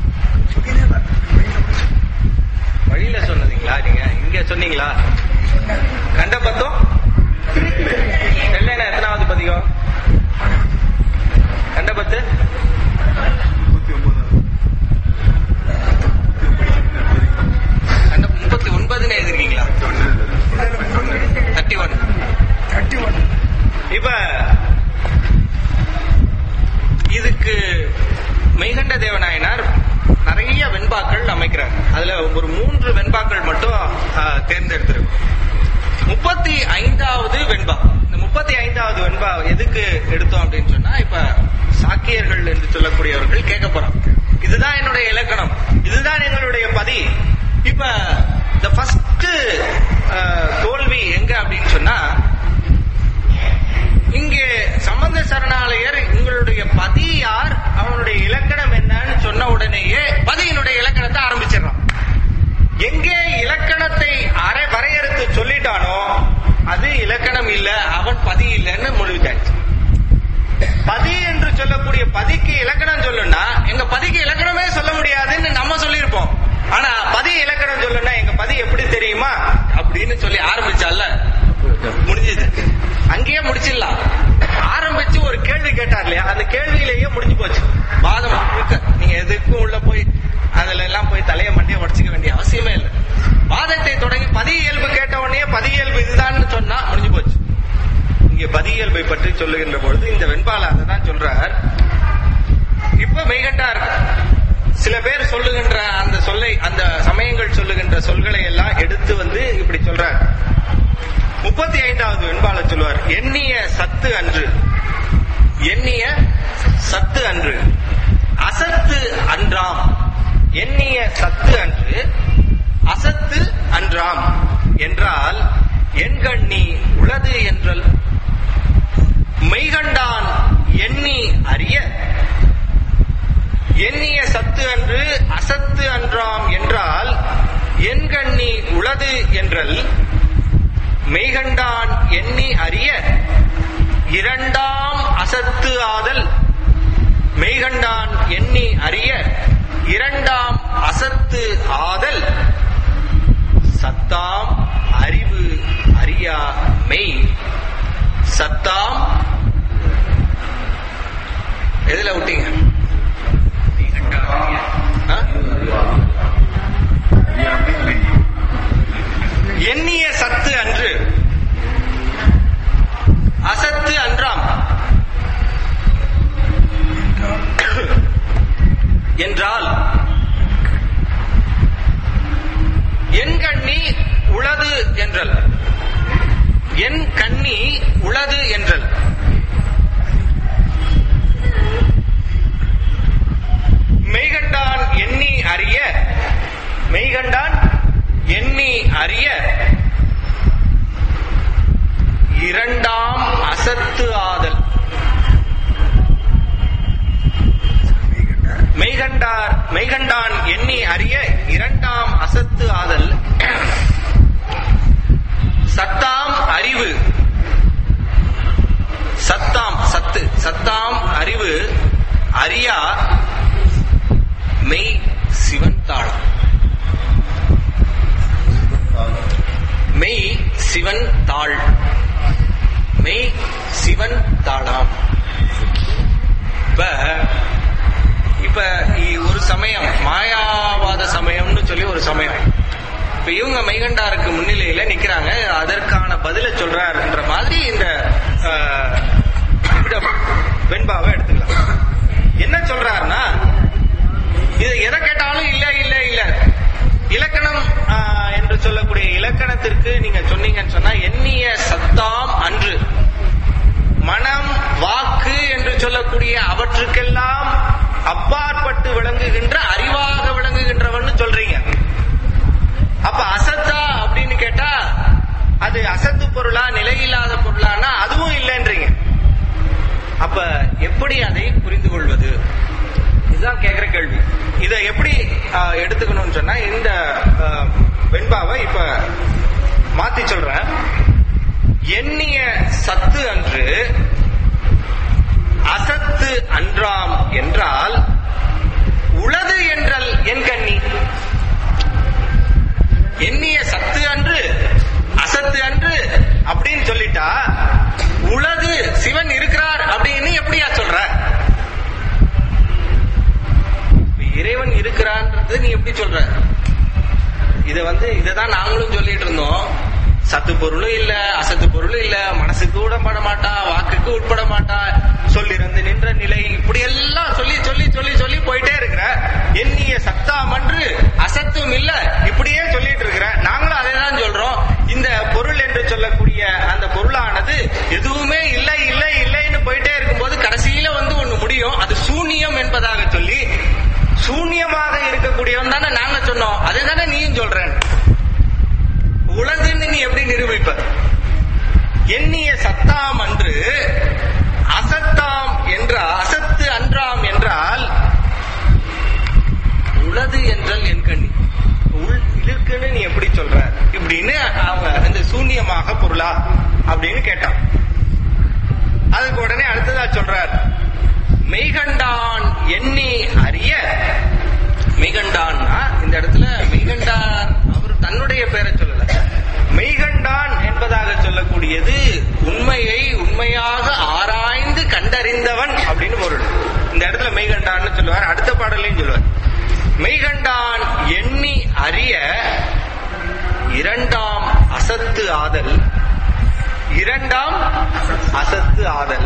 வழியில சொன்னதுங்களா நீங்க இங்க சொன்னீங்களா கண்டபத்தம் நெல்லைனா எத்தனாவது பதிகம் கண்டபத்து கண்ட முப்பத்தி ஒன்பதுன்னு எழுதிருக்கீங்களா தேர்ட்டி ஒன் இப்ப இதுக்கு மெய்கண்ட தேவநாயனார் நிறைய வெண்பாக்கள் அமைக்கிறார் அதுல ஒரு மூன்று வெண்பாக்கள் மட்டும் ஆ, தேர்ந்தெடுத்திருக்கும் முப்பத்தி ஐந்தாவது வெண்பா இந்த முப்பத்தி ஐந்தாவது வெண்பா எதுக்கு எடுத்தோம் அப்படின்னு சொன்னா இப்ப சாக்கியர்கள் என்று சொல்லக்கூடியவர்கள் கேட்க போறோம் இதுதான் என்னுடைய இலக்கணம் இதுதான் எங்களுடைய பதி இப்ப இந்த ஃபர்ஸ்ட் தோல்வி எங்க அப்படின்னு சொன்னா இங்கே சம்பந்த சரணாலயர் உங்களுடைய பதி யார் அவனுடைய இலக்கணம் என்னன்னு சொன்ன உடனேயே பதியினுடைய இலக்கணத்தை ஆரம்பிச்சிடறான் எங்கே இலக்கணத்தை அரை வரையறுத்து சொல்லிட்டானோ அது இலக்கணம் இல்ல அவன் பதி இல்லைன்னு முடிவிச்சாச்சு பதி என்று சொல்லக்கூடிய பதிக்கு இலக்கணம் சொல்லுன்னா எங்க பதிக்கு இலக்கணமே சொல்ல முடியாதுன்னு நம்ம சொல்ல பற்றி சொல்லுகின்ற பொழுது இந்த வெண்பால அதை தான் சொல்றார் இப்ப மெய்கண்டார் சில பேர் சொல்லுகின்ற அந்த சொல்லை அந்த சமயங்கள் சொல்லுகின்ற சொல்களை எல்லாம் எடுத்து வந்து இப்படி சொல்றார் முப்பத்தி ஐந்தாவது வெண்பால சொல்லுவார் எண்ணிய சத்து அன்று எண்ணிய சத்து அன்று அசத்து அன்றாம் எண்ணிய சத்து அன்று அசத்து அன்றாம் என்றால் எண்கண்ணி உளது என்றல் மெய்கண்டான் எண்ணி அறிய எண்ணிய சத்து அன்று அசத்து அன்றாம் என்றால் எண்கண்ணி உளது என்றல் மெய்கண்டான் எண்ணி அறிய இரண்டாம் அசத்து ஆதல் மெய்கண்டான் எண்ணி அறிய இரண்டாம் அசத்து ஆதல் சத்தாம் அறிவு அறியா மெய் சத்தாம் எதுல விட்டீங்க ஆ? எண்ணிய சத்து அன்று அசத்து அன்றாம் என்றால் என் கண்ணி உளது என்றல் என் கண்ணி உளது என்றல் மெய்கண்டான் எண்ணி அறிய மெய்கண்டான் எண்ணி அறிய இரண்டாம் அசத்து ஆதல் மெய்கண்டார் மெய்கண்டான் எண்ணி அறிய இரண்டாம் அசத்து ஆதல் சத்தாம் அறிவு சத்தாம் சத்து சத்தாம் அறிவு அறியா மெய் சிவன் தாளம் மெய் சிவன் தாள் மெய் சிவன் தாளாம் இப்ப இப்ப இ- ஒரு சமயம் மாயாவாத சமயம்னு சொல்லி ஒரு சமயம் இப்ப இவங்க மெய்கண்டாருக்கு முன்னிலையில நிக்கிறாங்க அதற்கான பதில சொல்றாருன்ற மாதிரி இந்த ஆஹ், இந்த வெண்பாவை எடுத்துக்கலாம் என்ன சொல்றாருன்னா இது எதை கேட்டாலும் இல்ல இல்ல இல்ல இலக்கணம் ஆஹ், என்று சொல்லக்கூடிய இலக்கணத்திற்கு நீங்க சொன்னீங்கன்னு சொன்னா எண்ணிய சத்தாம் அன்று மனம் வாக்கு என்று சொல்லக்கூடிய அவற்றுக்கெல்லாம் அப்பாற்பட்டு விளங்குகின்ற அறிவாக விளங்குகின்றவன் சொல்றீங்க அப்ப அசத்தா அப்படின்னு கேட்டா அது அசத்து பொருளா நிலையில்லாத பொருளானா அதுவும் இல்லைன்றீங்க அப்ப எப்படி அதை புரிந்து கொள்வது இதுதான் கேக்குற கேள்வி இதை எப்படி ஆஹ், எடுத்துக்கணும்னு சொன்னா இந்த ஆஹ், வெண்பாவை இப்ப மாத்தி சொல்றேன் எண்ணிய சத்து அன்று அசத்து அன்றாம் என்றால் உளது என்றல் என் கண்ணி எண்ணிய சத்து அன்று அசத்து அன்று அப்படின்னு சொல்லிட்டா உலகு சிவன் இருக்கிறார் அப்படின்னு எப்படியா சொல்ற இப்ப இறைவன் இருக்கிறான்றது நீ எப்படி சொல்ற இத வந்து இததான் நாங்களும் சொல்லிட்டு இருந்தோம் சத்து பொருளும் இல்ல அசத்து பொருளும் இல்ல மனசுக்கு உடன்பட மாட்டா வாக்குக்கு உட்பட மாட்டா சொல்லிருந்து நின்ற நிலை இப்படி எல்லாம் சொல்லி சொல்லி சொல்லி சொல்லி போயிட்டே இருக்கிற எண்ணிய சத்தாமன்று அசத்தும் இல்ல இப்படியே சொல்லிட்டு இருக்கிற நாங்களும் அதை தான் சொல்றோம் இந்த பொருள் என்று சொல்லக்கூடிய அந்த பொருளானது எதுவுமே இல்லை இல்லை இல்லைன்னு போயிட்டே இருக்கும்போது கடைசியில வந்து ஒண்ணு முடியும் அது சூனியம் என்பதாக சொல்லி சூன்யமாக இருக்கக்கூடியவன் தானே நாங்க சொன்னோம் அதே தானே நீயும் சொல்றேன் உலகுன்னு நீ எப்படி நிரூபிப்ப எண்ணிய சத்தாம் அன்று அசத்தாம் என்ற அசத்து அன்றாம் என்றால் உளது என்றால் என் கண்ணி உள் இருக்குன்னு நீ எப்படி சொல்ற இப்படின்னு அவங்க இந்த சூன்யமாக பொருளா அப்படின்னு கேட்டான் அதுக்கு உடனே அடுத்ததா சொல்றார் மெய்கண்டான் எண்ணி அறிய மெய்கண்டான்னா இந்த இடத்துல மெய்கண்டான் அவர் தன்னுடைய பேரை சொல்லல மெய்கண்டான் என்பதாக சொல்லக்கூடியது உண்மையை உண்மையாக ஆராய்ந்து கண்டறிந்தவன் அப்படின்னு பொருள் இந்த இடத்துல மெய்கண்டான்னு சொல்லுவார் அடுத்த பாடலையும் சொல்லுவார் மெய்கண்டான் எண்ணி அறிய இரண்டாம் அசத்து ஆதல் இரண்டாம் அசத்து ஆதல்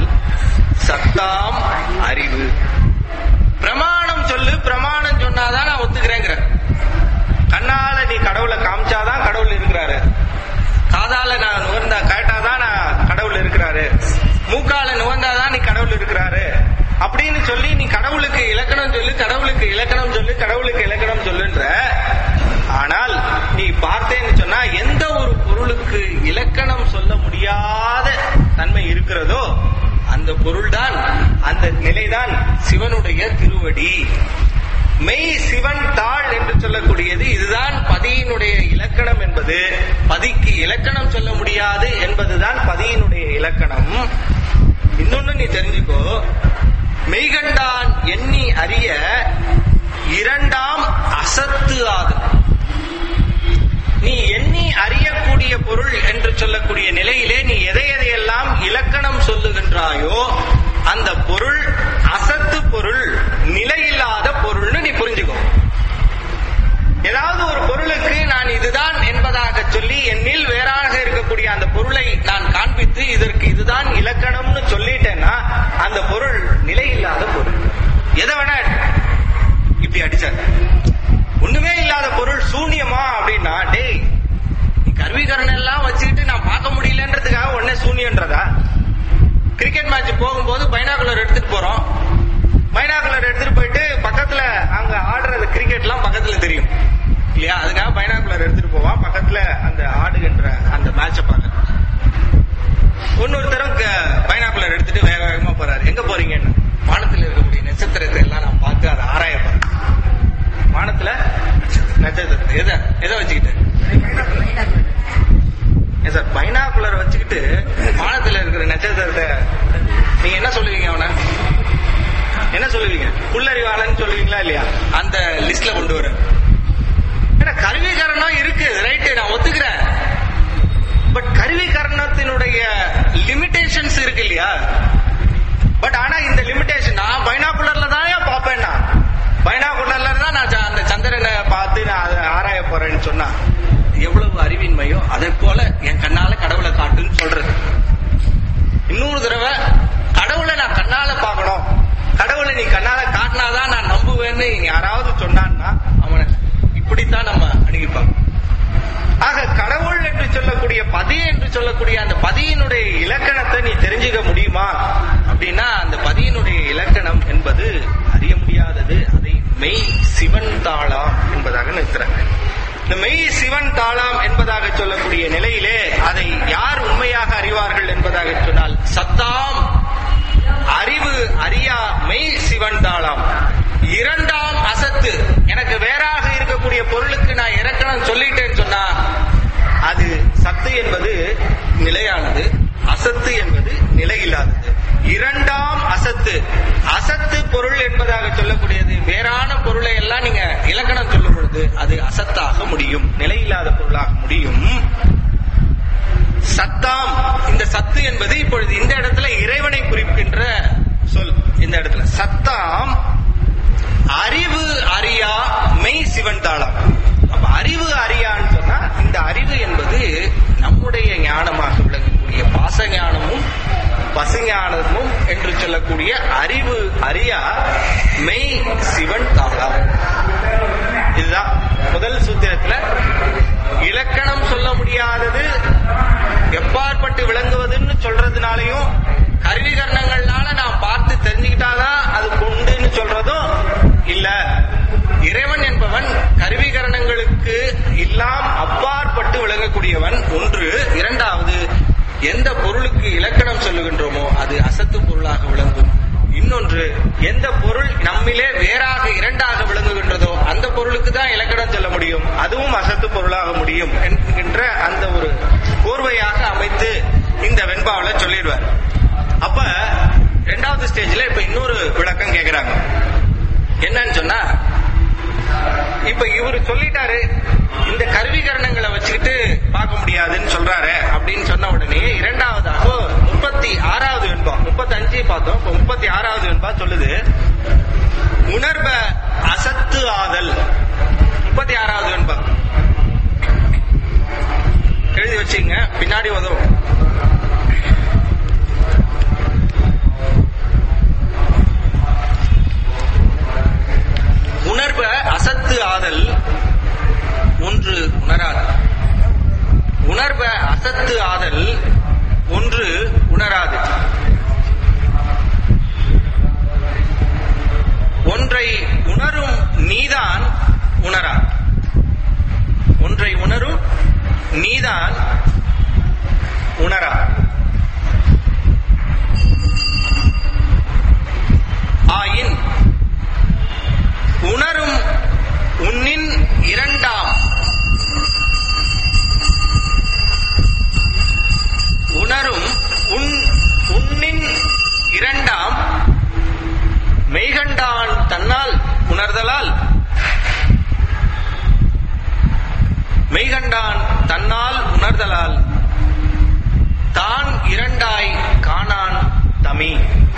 அப்படின்னு சொல்லி நீ கடவுளுக்கு இலக்கணம் சொல்லு கடவுளுக்கு இலக்கணம் சொல்லு கடவுளுக்கு இலக்கணம் சொல்லுன்ற ஆனால் நீ பார்த்தேன்னு சொன்னா எந்த ஒரு பொருளுக்கு இலக்கணம் சொல்ல முடியாத தன்மை இருக்கிறதோ அந்த பொருள்தான் அந்த நிலைதான் சிவனுடைய திருவடி மெய் சிவன் தாள் என்று சொல்லக்கூடியது இதுதான் பதியினுடைய இலக்கணம் என்பது பதிக்கு இலக்கணம் சொல்ல முடியாது என்பதுதான் பதியினுடைய இலக்கணம் இன்னொன்னு நீ தெரிஞ்சுக்கோ மெய்கண்டான் எண்ணி அறிய இரண்டாம் அசத்து ஆகும் நீ எண்ணி அறியக்கூடிய பொருள் என்று சொல்லக்கூடிய நிலையிலே நீ எதை எதையெல்லாம் இலக்கணம் சொல்லுகின்றாயோ அந்த பொருள் அசத்து பொருள் நிலையில்லாத பொருள்னு நீ புரிஞ்சுக்கோ ஏதாவது ஒரு பொருளுக்கு நான் இதுதான் என்பதாக சொல்லி என்னில் வேறாக இருக்கக்கூடிய அந்த பொருளை நான் காண்பித்து இதற்கு இதுதான் இலக்கணம்னு சொல்லிட்டேன்னா அந்த பொருள் நிலையில்லாத பொருள் எதை வேணா எடு. இப்படி அடிச்சார் ஒண்ணுமே இல்லாத பொருள் சூன்யமா அப்படின்னா டேய் நீ கருவிகரணம் எல்லாம் வச்சுக்கிட்டு நான் பார்க்க முடியலன்றதுக்காக உடனே சூன்யன்றதா கிரிக்கெட் மேட்ச் போகும்போது பைனாகுலர் எடுத்துட்டு போறோம் பைனாகுலர் எடுத்துட்டு போயிட்டு பக்கத்துல அங்க ஆடுறது கிரிக்கெட்லாம் பக்கத்துல தெரியும் இல்லையா அதுக்காக பைனாகுலர் எடுத்துட்டு போவான் பக்கத்துல அந்த ஆடுகின்ற அந்த மேட்சை பார்க்க இன்னொருத்தரும் பைனாகுலர் எடுத்துட்டு வேக வேகமா போறாரு எங்க போறீங்கன்னு வானத்துல இருக்கக்கூடிய நட்சத்திரத்தை எல்லாம் நான் பார்த்து அதை ஆராய போறேன் வானத்துல நட்சத்திரத்தை எதை எதை வச்சுக்கிட்டு ஏன் சார் பைனாகுலர் வச்சுக்கிட்டு வானத்துல இருக்கிற நட்சத்திரத்தை நீங்க என்ன சொல்லுவீங்க அவனை என்ன சொல்லுவீங்க புல்லறிவாளன் சொல்லுவீங்களா இல்லையா அந்த லிஸ்ட்ல கொண்டு வர ஏன்னா கருவிகரணம் இருக்கு ரைட்டு நான் ஒத்துக்கிறேன் பட் கருவிகரணத்தினுடைய லிமிடேஷன்ஸ் இருக்கு இல்லையா பட் ஆனா இந்த லிமிடேஷன் நான் பைனாகுலர்ல தான் பார்ப்பேன் நான் பைனாகுலர்ல தான் நான் ச- அந்த சந்திரனை பார்த்து நான் அதை ஆராய போறேன்னு சொன்னா எவ்வளவு அறிவின்மையோ அதை போல என் கண்ணால கடவுளை காட்டுன்னு சொல்றது இன்னொரு தடவை கடவுளை நான் கண்ணால பார்க்கணும் கடவுளை நீ கண்ணால காட்டினாதான் நான் நம்புவேன்னு யாராவது சொன்னான்னா அவனை இப்படித்தான் நம்ம அணுகிப்பாங்க ஆக கடவுள் என்று சொல்லக்கூடிய பதி என்று சொல்லக்கூடிய அந்த பதியினுடைய இலக்கணத்தை நீ தெரிஞ்சுக்க முடியுமா அப்படின்னா அந்த பதியினுடைய இலக்கணம் என்பது அறிய முடியாதது அதை மெய் சிவன் தாளாம் என்பதாக நிறுத்துறாங்க இந்த மெய் சிவன் தாளாம் என்பதாக சொல்லக்கூடிய நிலையிலே அதை யார் உண்மையாக அறிவார்கள் என்பதாக சொன்னால் சத்தாம் அறிவு அறியா மெய் சிவன் தாளாம் இரண்டாம் அசத்து எனக்கு வேறாக இருக்கக்கூடிய பொருளுக்கு நான் இறக்கணம் சொல்லிட்டேன்னு சொன்னா அது சத்து என்பது நிலையானது அசத்து என்பது நிலையில்லாதது இரண்டாம் அசத்து அசத்து பொருள் என்பதாக சொல்லக்கூடியது வேறான பொருளை எல்லாம் நீங்க இலக்கணம் சொல்லும் பொழுது அது அசத்தாக முடியும் நிலையில்லாத பொருளாக முடியும் சத்தாம் இந்த சத்து என்பது இப்பொழுது இந்த இடத்துல இறைவனை குறிக்கின்ற சொல் இந்த இடத்துல சத்தாம் அறிவு அறியா மெய் சிவன் தாளம் அப்ப அறிவு அறியான்னு சொன்னா இந்த அறிவு என்பது நம்முடைய ஞானமாக விளங்கக்கூடிய பாச ஞானமும் பசுஞானமும் என்று சொல்லக்கூடிய அறிவு அறியா மெய் சிவன் தாளம் இதுதான் முதல் சூத்திரத்துல இலக்கணம் சொல்ல முடியாதது எப்பாற்பட்டு விளங்குவதுன்னு சொல்றதுனாலையும் கருவிகரணங்கள்னால நான் பார்த்து தெரிஞ்சுக்கிட்டாதான் அது கொண்டுன்னு சொல்றதும் இல்ல இறைவன் என்பவன் கருவிகரணங்களுக்கு இல்லாம் அப்பாற்பட்டு விளங்கக்கூடியவன் ஒன்று இரண்டாவது எந்த பொருளுக்கு இலக்கணம் சொல்லுகின்றோமோ அது அசத்து பொருளாக விளங்கும் இன்னொன்று எந்த பொருள் நம்மிலே வேறாக இரண்டாக விளங்குகின்றதோ அந்த பொருளுக்கு தான் இலக்கணம் சொல்ல முடியும் அதுவும் அசத்து பொருளாக முடியும் என்கின்ற அந்த ஒரு கோர்வையாக அமைத்து இந்த வெண்பாவில சொல்லிடுவார் அப்ப ரெண்டாவது ஸ்டேஜ்ல இப்ப இன்னொரு விளக்கம் கேக்குறாங்க என்னன்னு சொன்னா இப்ப இவரு சொல்லிட்டாரு இந்த கருவிகரணங்களை வச்சுக்கிட்டு பார்க்க முடியாதுன்னு சொல்றாரு அப்படின்னு சொன்ன உடனே இரண்டாவதாக முப்பத்தி ஆறாவது வெண்பா முப்பத்தி அஞ்சு பார்த்தோம் இப்ப முப்பத்தி ஆறாவது வெண்பா சொல்லுது உணர்வ அசத்து ஆதல் முப்பத்தி ஆறாவது வெண்பா எழுதி வச்சுங்க பின்னாடி உதவும் உணர்வ அசத்து ஆதல் ஒன்று உணராது உணர்வ அசத்து ஆதல் ஒன்று உணராது ஒன்றை உணரும் நீதான் உணரா ஒன்றை உணரும் நீதான் உணரா ஆயின் உணரும் உன்னின் இரண்டாம் உணரும் உன் உன்னின் இரண்டாம் மெய்கண்டான் தன்னால் உணர்தலால் மெய்கண்டான் தன்னால் உணர்தலால் தான் இரண்டாய் காணான் தமி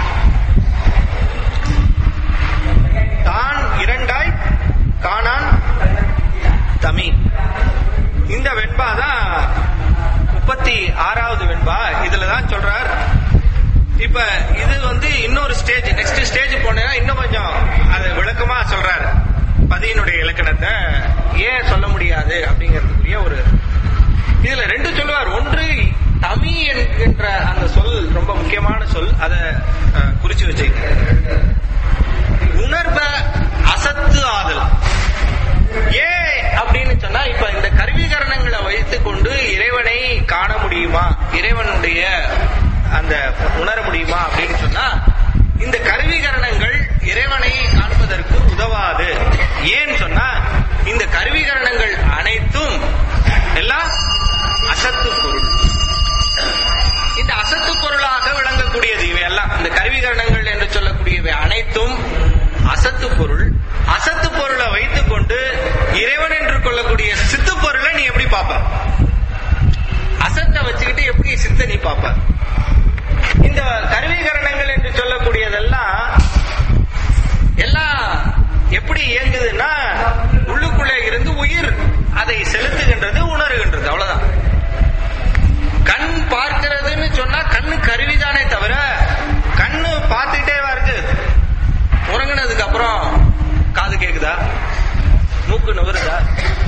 தான் இரண்டாய் காணான் தமி இந்த வெண்பா தான் முப்பத்தி ஆறாவது வெண்பா இதுல தான் சொல்றார் இப்ப இது வந்து இன்னொரு ஸ்டேஜ் நெக்ஸ்ட் ஸ்டேஜ் போனா இன்னும் கொஞ்சம் அது விளக்கமா சொல்றாரு பதியினுடைய இலக்கணத்தை ஏன் சொல்ல முடியாது அப்படிங்கிறதுக்குரிய ஒரு இதுல ரெண்டு சொல்லுவார் ஒன்று தமி என்கின்ற அந்த சொல் ரொம்ப முக்கியமான சொல் அதை அஹ், குறிச்சு வச்சுக்க உணர்வ அசத்து ஆதல் ஏ அப்படின்னு சொன்னா இப்ப இந்த கருவிகரணங்களை வைத்துக் கொண்டு இறைவனை காண முடியுமா இறைவனுடைய அந்த உணர முடியுமா அப்படின்னு சொன்னா இந்த கருவிகரணங்கள் இறைவனை காண்பதற்கு உதவாது ஏன்னு சொன்னா இந்த கருவிகரணங்கள் அனைத்தும் எல்லாம் அசத்து பொருள் இந்த அசத்து பொருளாக விளங்கக்கூடியது இவையெல்லாம் இந்த கருவிகரணங்கள் என்று சொல்லக்கூடியவை அனைத்தும் அசத்து பொருள் அசத்து பொருளை வைத்துக் கொண்டு இறைவன் என்று கொள்ளக்கூடிய சித்து பொருளை நீ எப்படி பார்ப்ப அசத்தை வச்சுக்கிட்டு எப்படி சித்த நீ பார்ப்ப இந்த கருவிகரணங்கள் என்று சொல்லக்கூடியதெல்லாம் எல்லாம் எப்படி இயங்குதுன்னா உள்ளுக்குள்ளே இருந்து உயிர் அதை செலுத்துகின்றது உணர்கின்றது அவ்வளவுதான் கண் பார்க்கிறதுன்னு சொன்னா கண்ணு கருவிதானே தவிர கண்ணு பார்த்துட்டே இருக்கு உறங்குனதுக்கு அப்புறம் காது கேக்குதா மூக்கு நுகருதா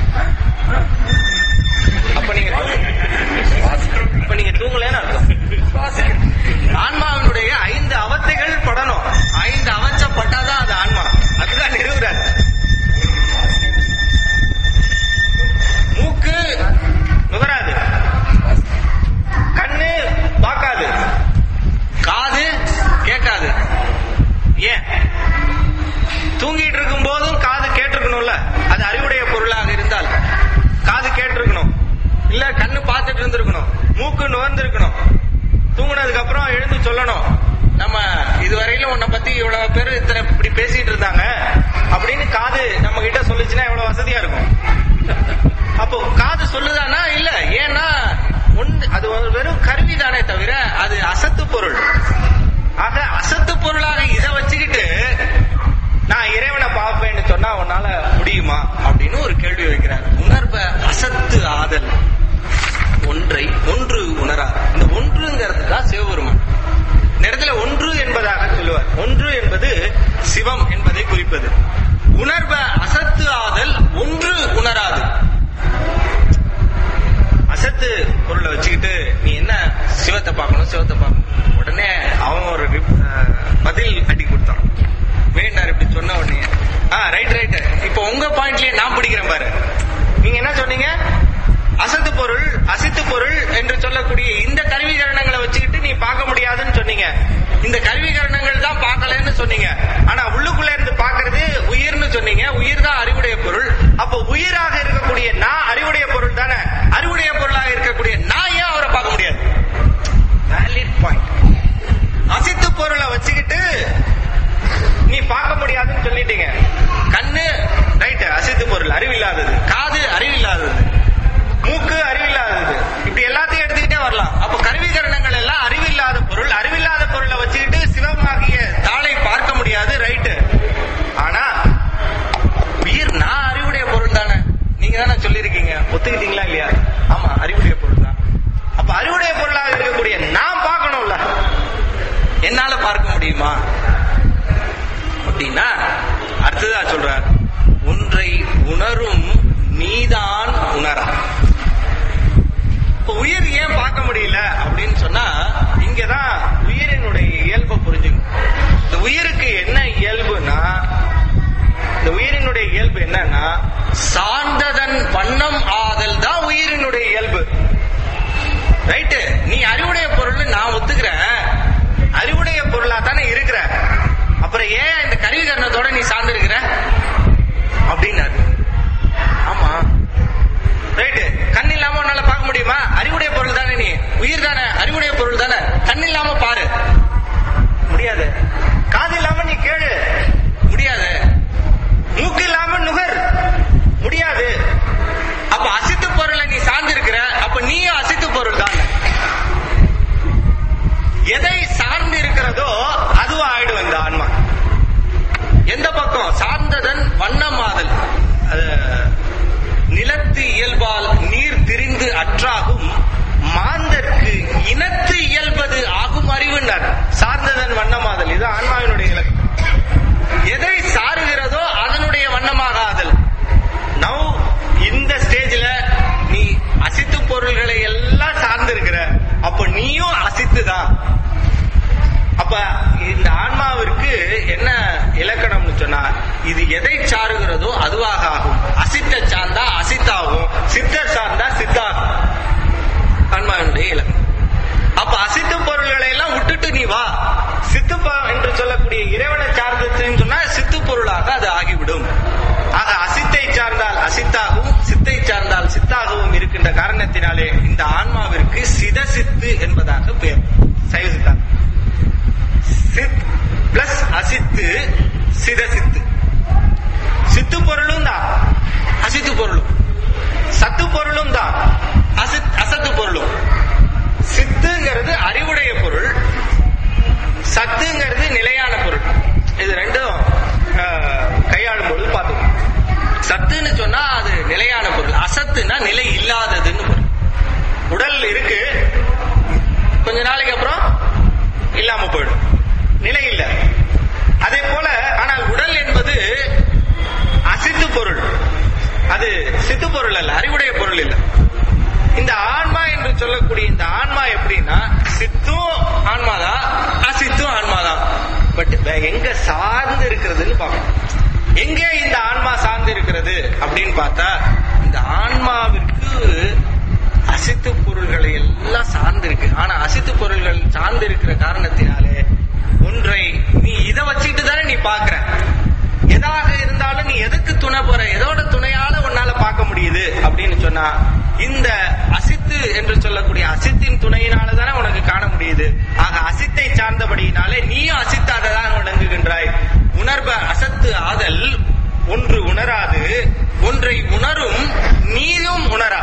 அப்ப நீங்க அப்ப நீங்க தூங்கலன்னு அர்த்தம் ஆன்மாவினுடைய ஐந்து அவத்தைகள் படணும் ஐந்து அவச்ச பட்டாதான் அது ஆன்மா அதுதான் நிறுவுறாரு மூக்கு நுகராது கண்ணு பார்க்காது காது கேட்காது ஏன் தூங்கிட்டு இருக்கும் போதும் காது கேட்டிருக்கணும்ல அது அறிவுடைய பொருளாக இருந்தால் காது கேட்டிருக்கணும் இல்ல கண்ணு பார்த்துட்டு இருந்திருக்கணும் மூக்கு நுகர்ந்திருக்கணும் தூங்குனதுக்கு அப்புறம் எழுந்து சொல்லணும் நம்ம இதுவரையிலும் உன்னை பத்தி இவ்வளவு பேர் இத்தனை இப்படி பேசிட்டு இருந்தாங்க அப்படின்னு காது நம்ம கிட்ட சொல்லுச்சுன்னா எவ்வளவு வசதியா இருக்கும் அப்போ காது சொல்லுதானா இல்ல ஏன்னா ஒண்ணு அது ஒரு வெறும் கருவி தானே தவிர அது அசத்து பொருள் ஆக அசத்து பொருளாக இதை வச்சுக்கிட்டு நான் இறைவனை பார்ப்பேன்னு சொன்னா உன்னால முடியுமா அப்படின்னு ஒரு கேள்வி வைக்கிறார் உணர்வ அசத்து ஆதல் ஒன்றை ஒன்று உணரா இந்த ஒன்றுங்கிறதுக்கா சிவபெருமான் இந்த இடத்துல ஒன்று என்பதாக சொல்லுவார் ஒன்று என்பது சிவம் என்பதை குறிப்பது உணர்வ அசத்து ஆதல் ஒன்று உணராது அசத்து பொருளை வச்சுக்கிட்டு நீ என்ன சிவத்தை பார்க்கணும் சிவத்தை பார்க்கணும் உடனே அவன் ஒரு ரிப்- அஹ், பதில் அடி கொடுத்தான் வேண்டார் இப்படி சொன்ன உடனே ஆ ரைட் ரைட் இப்போ உங்க பாயிண்ட்லயே நான் பிடிக்கிறேன் பாரு நீங்க என்ன சொன்னீங்க அசத்து பொருள் அசித்து பொருள் என்று சொல்லக்கூடிய இந்த கருவிகரணங்களை வச்சுக்கிட்டு நீ பார்க்க முடியாதுன்னு சொன்னீங்க இந்த கருவிகரணங்கள் தான் பார்க்கலன்னு சொன்னீங்க ஆனா உள்ளுக்குள்ள இருந்து பார்க்கிறது உயிர்னு சொன்னீங்க உயிர் தான் அறிவுடைய பொருள் அப்போ உயிராக இருக்கக்கூடிய நான் அறிவுடைய பொருள் தானே அறிவுடைய பொருளாக இருக்கக்கூடிய நான் ஏன் அவரை பார்க்க முடியாது வேலிட் பாயிண்ட் அசித்து பொருளை வச்சுக்கிட்டு நீ பார்க்க முடியாதுன்னு சொல்லிட்டீங்க கண்ணு ரைட் அசித்து பொருள் அறிவில்லாதது காது அறிவில்லாதது மூக்கு அறிவில்லாதது இப்படி எல்லாத்தையும் எடுத்துக்கிட்டே வரலாம் அப்ப கருவிகரணங்கள் எல்லாம் அறிவில்லாத பொருள் அறிவில்லாத பொருளை வச்சுக்கிட்டு சிவமாகிய தாளை பார்க்க முடியாது ரைட்டு ஆனா உயிர் நான் அறிவுடைய பொருள் தானே நீங்க தானே சொல்லியிருக்கீங்க ஒத்துக்கிட்டீங்களா இல்லையா ஆமா அறிவுடைய பொருள் தான் அப்ப அறிவுடைய பொருளாக இருக்கக்கூடிய நான் பார்க்கணும்ல என்னால பார்க்க முடியுமா அப்படின்னா அடுத்ததா சொல்றார் ஒன்றை உணரும் நீதான் உணரா இப்ப உயிர் ஏன் பார்க்க முடியல அப்படின்னு சொன்னா இங்கதான் உயிரினுடைய இயல்பை புரிஞ்சுக்கணும் இந்த உயிருக்கு என்ன இயல்புனா இயல்பு என்னன்னா சார்ந்ததன் வண்ணம் ஆதல் தான் உயிரினுடைய இயல்பு ரைட்டு நீ அறிவுடைய பொருள் நான் ஒத்துக்கிறேன் அறிவுடைய பொருளா தானே இருக்கிற அப்புறம் ஏன் இந்த கருவி கரணத்தோட நீ சார்ந்திருக்கிற அப்படின்னாரு ஆமா ரைட்டு கண் இல்லாம உன்னால பார்க்க முடியுமா அறிவுடைய பொருள் தானே நீ உயிர் தானே அறிவுடைய பொருள் தானே கண் இல்லாம பாரு முடியாது காது இல்லாம நீ கேளு முடியாது மூக்கு இல்லாம நுகர் முடியாது அப்ப அசித்து பொருளை நீ சார்ந்திருக்கிற அப்ப நீயும் அசித்து பொருள் தான் எதை சார்ந்து இருக்கிறதோ அதுவா ஆயிடும் இந்த ஆன்மா எந்த பக்கம் சார்ந்ததன் வண்ணமாதல் அது நிலத்து இயல்பால் நீர் திரிந்து அற்றாகும் மாந்தர்க்கு இனத்து இயல்பது ஆகும் அறிவுனர் சார்ந்ததன் வண்ணமாதல் இது ஆன்மாவினுடைய இலக்கு எதை சாருகிறதோ அதனுடைய வண்ணமாக ஆதல் நவ் இந்த ஸ்டேஜ்ல நீ அசித்து பொருள்களை எல்லாம் சார்ந்திருக்கிற அப்ப நீயும் அசித்து தான் அப்ப இந்த ஆன்மாவிற்கு என்ன இலக்கணம்னு சொன்னா இது எதை சாருகிறதோ அதுவாக ஆகும் அசித்த சார்ந்தா அசித்தாகும் சித்தர் சார்ந்தா சித்தாகும் ஆன்மாவினுடைய இலக்கணம் அப்ப அசித்து பொருள்களை எல்லாம் விட்டுட்டு நீ வா சித்து ப- என்று சொல்லக்கூடிய இறைவனை சார்ந்ததுன்னு சொன்னா சித்து பொருளாக அது ஆகிவிடும் ஆக அசித்தை சார்ந்தால் அசித்தாகவும் சித்தை சார்ந்தால் சித்தாகவும் இருக்கின்ற காரணத்தினாலே இந்த ஆன்மாவிற்கு சித சித்து என்பதாக பெயர் சைவ சித்தாந்தம் சித் பிளஸ் அசித்து சித சித்து சித்து பொருளும் தான் அசித்து பொருளும் சத்து பொருளும் தான் அசித் அசத்து பொருளும் சித்துங்கிறது அறிவுடைய பொருள் சத்துங்கிறது நிலையான பொருள் இது ரெண்டும் ஆஹ், கையாளும் பொழுது பார்த்துக்கணும் சத்துன்னு சொன்னா அது நிலையான பொருள் அசத்துனா நிலை இல்லாததுன்னு பொருள் உடல் இருக்கு கொஞ்ச நாளைக்கு அப்புறம் இல்லாம போயிடும் நிலை இல்ல அதே போல ஆனால் உடல் என்பது அசித்து பொருள் அது சித்து பொருள் அல்ல அறிவுடைய பொருள் இல்ல இந்த ஆன்மா என்று சொல்லக்கூடிய இந்த ஆன்மா எப்படின்னா சித்தும் ஆன்மாதான் அசித்தும் ஆன்மாதான் பட் எங்க சார்ந்து இருக்கிறதுன்னு பார்க்கணும் எங்கே இந்த ஆன்மா சார்ந்து இருக்கிறது அப்படின்னு பார்த்தா இந்த ஆன்மாவிற்கு அசித்து பொருள்களை எல்லாம் சார்ந்து இருக்கு ஆனா அசித்து பொருள்கள் சார்ந்து இருக்கிற காரணத்தினாலே ஒன்றை நீ இதை வச்சுட்டு தானே நீ பாக்குற எதாக இருந்தாலும் நீ எதுக்கு துணை போற எதோட துணையால உன்னால பார்க்க முடியுது அப்படின்னு சொன்னா இந்த அசித்து என்று சொல்லக்கூடிய அசித்தின் துணையினால தானே உனக்கு காண முடியுது ஆக அசித்தை சார்ந்தபடியினாலே நீயும் அசித்தாததான் விளங்குகின்றாய் உணர்வ அசத்து ஆதல் ஒன்று உணராது ஒன்றை உணரும் நீயும் உணரா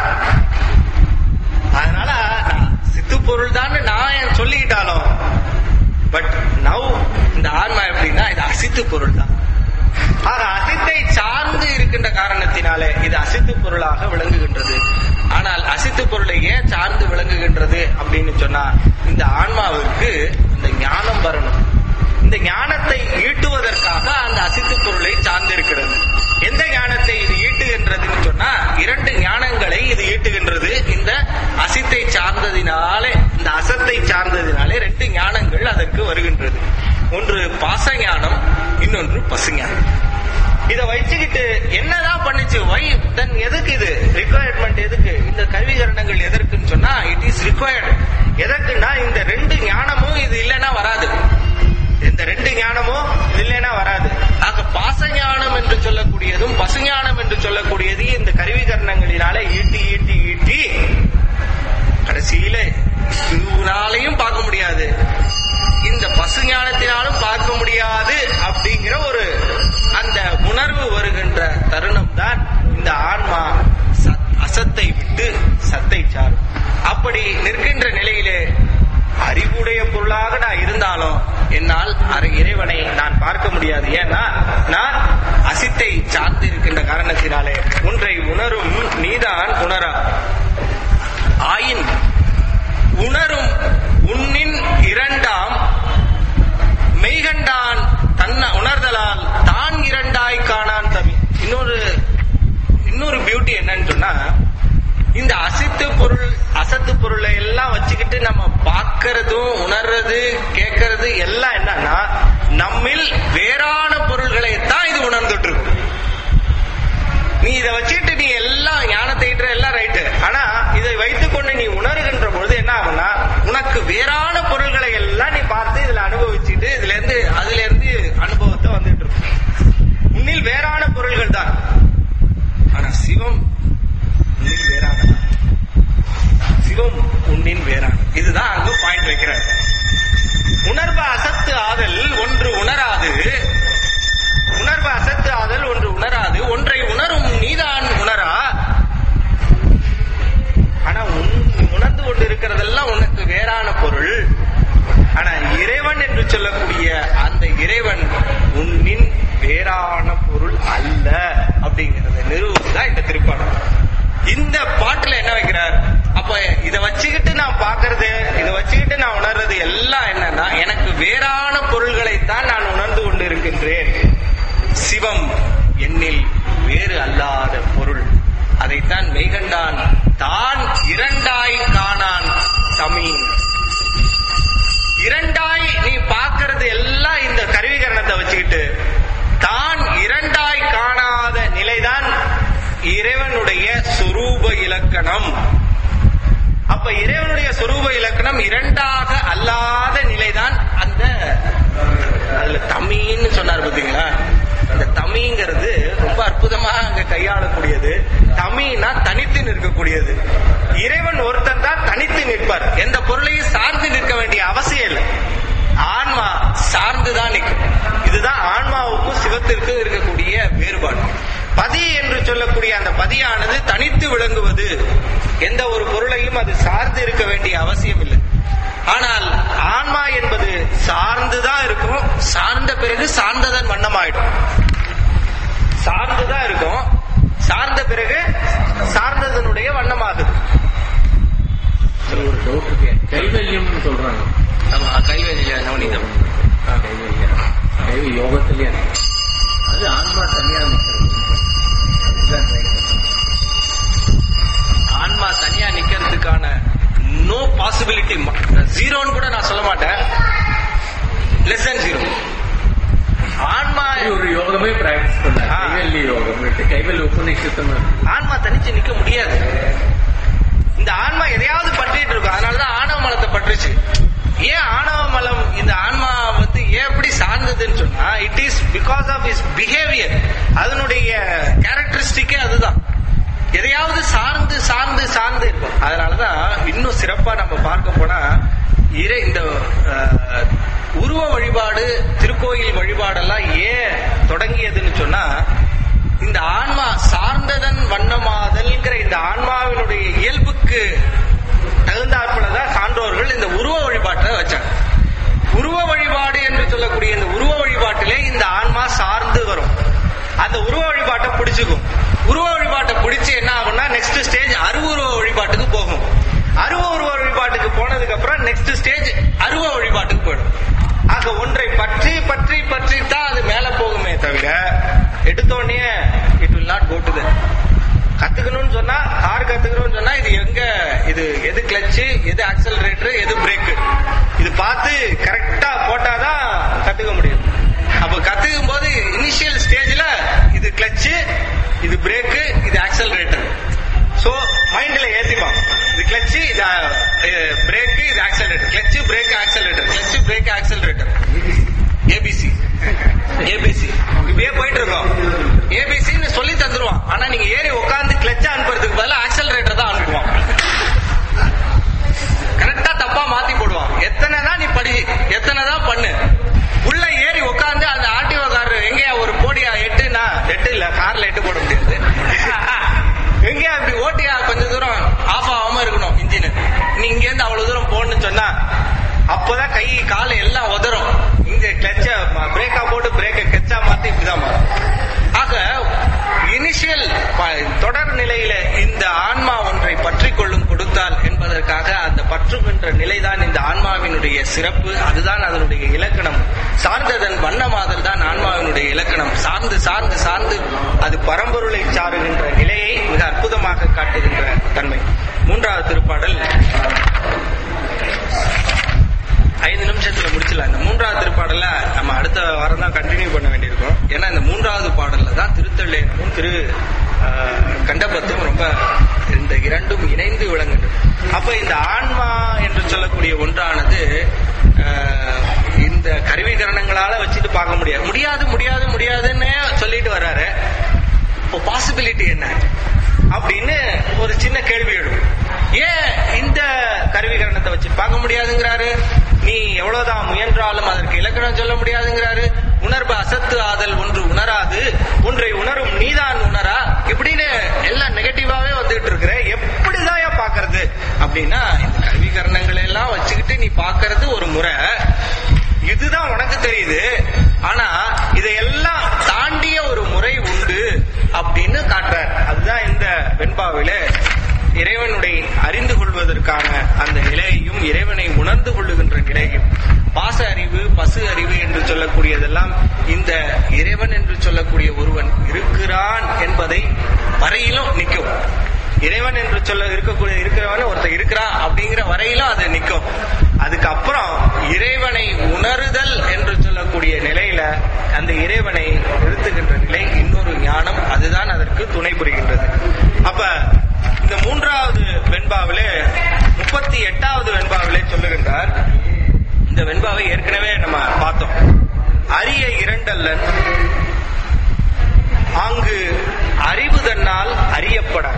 அதனால நான் சித்து பொருள் தான் நான் சொல்லிக்கிட்டாலும் பட் நவ் இந்த ஆன்மா எப்படின்னா இது அசித்து பொருள் தான் ஆக அசித்தை சார்ந்து இருக்கின்ற காரணத்தினாலே இது அசித்து பொருளாக விளங்குகின்றது ஆனால் அசித்து பொருளை ஏன் சார்ந்து விளங்குகின்றது அப்படின்னு சொன்னா இந்த ஆன்மாவிற்கு இந்த ஞானம் வரணும் இந்த ஞானத்தை ஈட்டுவதற்காக அந்த அசித்து பொருளை சார்ந்திருக்கிறது எந்த ஞானத்தை இது ஈட்டுகின்றதுன்னு சொன்னா இரண்டு ஞானங்களை இது ஈட்டுகின்றது இந்த அசித்தை சார்ந்ததினாலே இந்த அசத்தை சார்ந்ததினாலே ரெண்டு ஞானங்கள் அதற்கு வருகின்றது ஒன்று பாச ஞானம் இன்னொன்று பசுஞானம் இத வச்சுக்கிட்டு என்னதான் பண்ணுச்சு வை தென் எதுக்கு இது ரிக்குவயர்மெண்ட் எதுக்கு இந்த கருவிகரணங்கள் எதற்குன்னு சொன்னா இட் இஸ் ரிக்குவயர்டு எதற்குன்னா இந்த ரெண்டு ஞானமும் இது இல்லைன்னா வராது இந்த ரெண்டு ஞானமும் இது இல்லைன்னா வராது ஆக பாச ஞானம் என்று சொல்லக்கூடியதும் பசுஞானம் என்று சொல்லக்கூடியதையும் இந்த கருவிகரணங்களினால ஈட்டி ஈட்டி ஈட்டி கடைசியில இதுனாலையும் பார்க்க முடியாது இந்த பசு ஞானத்தினாலும் பார்க்க முடியாது அப்படிங்கிற ஒரு அந்த உணர்வு வருகின்ற தருணம் தான் இந்த ஆன்மா சத்- அசத்தை விட்டு சத்தை சாரும் அப்படி நிற்கின்ற நிலையிலே அறிவுடைய பொருளாக நான் இருந்தாலும் என்னால் அரை இறைவனை நான் பார்க்க முடியாது ஏன்னா நான் அசித்தை சார்ந்து இருக்கின்ற காரணத்தினாலே ஒன்றை உணரும் நீதான் உணரா ஆயின் உணரும் உன்னின் இரண்டாம் மெய்கண்டான் தன்ன உணர்தலால் தான் இரண்டாய் காணான் தவி இன்னொரு இன்னொரு பியூட்டி என்னன்னு சொன்னா இந்த அசித்து பொருள் அசத்து பொருளை எல்லாம் வச்சுக்கிட்டு நம்ம பார்க்கறதும் உணர்றது கேட்கறது எல்லாம் என்னன்னா நம்மில் வேறான பொருள்களை தான் இது உணர்ந்துட்டு இருக்கும் பொருள்கள் தான் ஆனா சிவம் உன்னில் வேறானதா சிவம் உன்னின் வேறானது இதுதான் அங்கு பாயிண்ட் வைக்கிறார் உணர்வு அசத்து ஆதல் ஒன்று உணராது உணர்வு அசத்து ஆதல் ஒன்று உணராது ஒன்றை உணரும் நீதான் உணரா ஆனா உன் உணர்ந்து கொண்டு இருக்கிறதெல்லாம் உனக்கு வேறான பொருள் ஆனா இறைவன் என்று சொல்லக்கூடிய அந்த இறைவன் உன்னின் வேறான பொருள் அல்ல அப்படிங்கறத நிறுவுதான் இந்த திருப்பாடல் இந்த பாட்டுல என்ன வைக்கிறார் அப்ப இத வச்சுக்கிட்டு நான் பாக்குறது இத வச்சுக்கிட்டு நான் உணர்றது எல்லாம் என்னன்னா எனக்கு வேறான பொருள்களைத்தான் நான் உணர்ந்து கொண்டு இருக்கின்றேன் சிவம் என்னில் வேறு அல்லாத பொருள் அதைத்தான் மெய்கண்டான் தான் இரண்டாய் காணான் தமிழ் இரண்டாய் நீ பார்க்கிறது எல்லாம் இந்த கருவிகரணத்தை வச்சுக்கிட்டு தான் இரண்டாய் காணாத நிலைதான் இறைவனுடைய சொரூப இலக்கணம் அப்ப இறைவனுடைய சொரூப இலக்கணம் இரண்டாக அல்லாத நிலைதான் அந்த அதுல தமின்னு சொன்னார் பாத்தீங்களா அந்த தமிங்கிறது ரொம்ப அற்புதமா அங்க கையாளக்கூடியது தமினா தனித்து நிற்கக்கூடியது இறைவன் ஒருத்தன் தான் தனித்து நிற்பார் எந்த பொருளையும் சார்ந்து நிற்க வேண்டிய அவசியம் இல்லை ஆன்மா சார்ந்துதான் நிற்கும் இதுதான் ஆன்மாவுக்கும் சிவத்திற்கும் இருக்கக்கூடிய வேறுபாடு பதி என்று சொல்லக்கூடிய அந்த பதியானது தனித்து விளங்குவது எந்த ஒரு பொருளையும் அது சார்ந்து இருக்க வேண்டிய அவசியம் இல்லை ஆனால் ஆன்மா என்பது சார்ந்துதான் இருக்கும் சார்ந்த பிறகு சார்ந்ததன் வண்ணமாயிடும் சார்ந்துதான் இருக்கும் சார்ந்த பிறகு சார்ந்ததனுடைய வண்ணமாகுது இது ஒரு டவுட் இருக்கு கைவல்யம்னு சொல்றாங்க ஆமா கைவேலிய நவநீதம் கைவல்யம் கைவ யோகத்திலேயே இருக்கு. அது ஆன்மா தனியா நிற்கிறது அதுதான் try பண்றேன். ஆன்மா தனியா நிக்கிறதுக்கான நோ பாசிபிலிட்டி ஜீரோன்னு கூட நான் சொல்ல மாட்டேன் லெஸ் than ஜீரோ ஆன்மா இது ஒரு யோகமே பிராக்டிஸ் பண்ணார் ஆ. கைவல்ய யோகம் கைவல்ய உபநிஷத்துன்னு இருக்கு. ஆன்மா தனிச்சு நிக்க முடியாது இந்த ஆன்மா எதையாவது பற்றிட்டு இருக்கும் அதனாலதான் ஆணவ மலத்தை பற்றுச்சு ஏன் ஆணவ மலம் இந்த ஆன்மா வந்து ஏன் எப்படி சார்ந்ததுன்னு சொன்னா it is because of is behaviour அதனுடைய கேரக்டரிஸ்டிக்கே அதுதான் எதையாவது சார்ந்து சார்ந்து சார்ந்து இருக்கும் அதனாலதான் இன்னும் சிறப்பா நம்ம பார்க்க போனா இறை இந்த அஹ், உருவ வழிபாடு திருக்கோயில் வழிபாடெல்லாம் ஏன் தொடங்கியதுன்னு சொன்னா இந்த ஆன்மா சார்ந்ததன் வண்ணமாதல்ங்கிற இந்த ஆன்மாவினுடைய இயல்புக்கு தகுந்தாற்போலதான் சான்றோர்கள் இந்த உருவ வழிபாட்டை வச்சாங்க உருவ வழிபாடு என்று சொல்லக்கூடிய இந்த உருவ வழிபாட்டிலே இந்த ஆன்மா சார்ந்து வரும் அந்த உருவ வழிபாட்டை பிடிச்சுக்கும் உருவ வழிபாட்டை பிடிச்சு என்ன ஆகும்னா நெக்ஸ்ட் ஸ்டேஜ் அருவுருவ வழிபாட்டுக்கு போகும் அருவ உருவ வழிபாட்டுக்கு போனதுக்கு அப்புறம் நெக்ஸ்ட் ஸ்டேஜ் அருவ வழிபாட்டுக்கு போயிடும் ஆக ஒன்றை பற்றி பற்றி பற்றி தான் அது மேல போகுமே தவிர எடுத்தோடனே it will not go to கத்துக்கணும்னு சொன்னா கார் கத்துக்கணும்னு சொன்னா இது எங்க இது எது கிளச்சு எது ஆக்சலரேட்டர் எது பிரேக் இது பார்த்து கரெக்டா போட்டாதான் கத்துக்க முடியும் அப்ப கத்துக்கும் போது இனிஷியல் ஸ்டேஜ்ல இது கிளச்சு இது பிரேக் இது ஆக்சலரேட்டர் சோ மைண்ட்ல ஏத்திப்பான் இது கிளச்சு இது பிரேக் இது accelerator clutch brake accelerator clutch brake accelerator ABC ABC இப்படியே போயிட்டு இருக்கோம் ஏபிசின்னு சொல்லி தந்துருவான் ஆனா நீங்க ஏறி உட்காந்து கிளச்சா அனுப்புறதுக்கு பதிலா ஆக்சலரேட்டர் தான் அனுப்புவான் கரெக்டா தப்பா மாத்தி போடுவான் எத்தனை தான் நீ படி எத்தனை தான் பண்ணு உள்ள ஏறி உட்காந்து அந்த ஆர்டிஓ கார் எங்கேயா ஒரு போடியா எட்டுனா எட்டு இல்ல கார்ல எட்டு போட முடியாது எங்கேயா இப்படி ஓட்டியா கொஞ்ச தூரம் ஆஃப் ஆகாம இருக்கணும் இன்ஜின் நீ இங்க இருந்து அவ்வளவு தூரம் போகணும்னு சொன்னா அப்பதான் கை கால் எல்லாம் உதறும் இங்க கிளச்ச பிரேக்கா போட்டு பிரேக்க கெச்சா மாத்தி இப்படிதான் மாறும் ஆக இனிஷியல் தொடர் நிலையில இந்த ஆன்மா ஒன்றை பற்றி கொள்ளும் கொடுத்தால் என்பதற்காக அந்த பற்றுகின்ற நிலைதான் இந்த ஆன்மாவினுடைய சிறப்பு அதுதான் அதனுடைய இலக்கணம் சார்ந்ததன் வண்ணமாதல் தான் ஆன்மாவினுடைய இலக்கணம் சார்ந்து சார்ந்து சார்ந்து அது பரம்பொருளை சாருகின்ற நிலையை மிக அற்புதமாக காட்டுகின்ற தன்மை மூன்றாவது திருப்பாடல் ஐந்து நிமிஷத்துல முடிச்சிடலாம் இந்த மூன்றாவது திருப்பாடல நம்ம அடுத்த வாரம் தான் கண்டினியூ பண்ண வேண்டியிருக்கும் ஏன்னா இந்த மூன்றாவது பாடல்ல தான் திருத்தள்ளேனும் திரு ஆஹ், கண்டபத்தும் ரொம்ப இந்த இரண்டும் இணைந்து விளங்குகிறது அப்ப இந்த ஆன்மா என்று சொல்லக்கூடிய ஒன்றானது ஆஹ், இந்த கருவிகரணங்களால வச்சுட்டு பார்க்க முடியாது முடியாது முடியாது முடியாதுன்னு சொல்லிட்டு வர்றாரு பாசிபிலிட்டி என்ன அப்படின்னு ஒரு சின்ன கேள்வி எழும் ஏன் இந்த கருவிகரணத்தை வச்சு பார்க்க முடியாதுங்கிறாரு நீ எவ்வளவுதான் முயன்றாலும் அதற்கு இலக்கணம் சொல்ல முடியாதுங்கிறாரு உணர்வு அசத்து ஆதல் ஒன்று உணராது ஒன்றை உணரும் நீதான் உணரா இப்படின்னு எல்லாம் நெகட்டிவாவே வந்துகிட்டு இருக்கிற எப்படிதான் ஏன் பாக்குறது அப்படின்னா இந்த கருவிகரணங்களை எல்லாம் வச்சுக்கிட்டு நீ பாக்குறது ஒரு முறை இதுதான் உனக்கு தெரியுது ஆனா இதையெல்லாம் தாண்டிய ஒரு முறை உண்டு அப்படின்னு காட்டுறார் அதுதான் இந்த வெண்பாவில இறைவனுடைய அறிந்து கொள்வதற்கான அந்த நிலையையும் இறைவனை உணர்ந்து கொள்ளுகின்ற நிலையும் பாச அறிவு பசு அறிவு என்று சொல்லக்கூடியதெல்லாம் இந்த இறைவன் என்று சொல்லக்கூடிய ஒருவன் இருக்கிறான் என்பதை வரையிலும் நிற்கும் இறைவன் என்று சொல்ல இருக்கக்கூடிய இருக்கிறவன் ஒருத்தர் இருக்கிறான் அப்படிங்கிற வரையிலும் அது நிற்கும் அதுக்கப்புறம் இறைவனை உணருதல் என்று சொல்லக்கூடிய நிலையில அந்த இறைவனை நிறுத்துகின்ற நிலை இன்னொரு ஞானம் அதுதான் அதற்கு துணை புரிகின்றது அப்ப இந்த மூன்றாவது வெண்பாவிலே முப்பத்தி எட்டாவது வெண்பாவிலே சொல்லுகின்றார் இந்த வெண்பாவை ஏற்கனவே நம்ம பார்த்தோம் அரிய இரண்டல்லன் அங்கு அறிவு தன்னால் அறியப்பட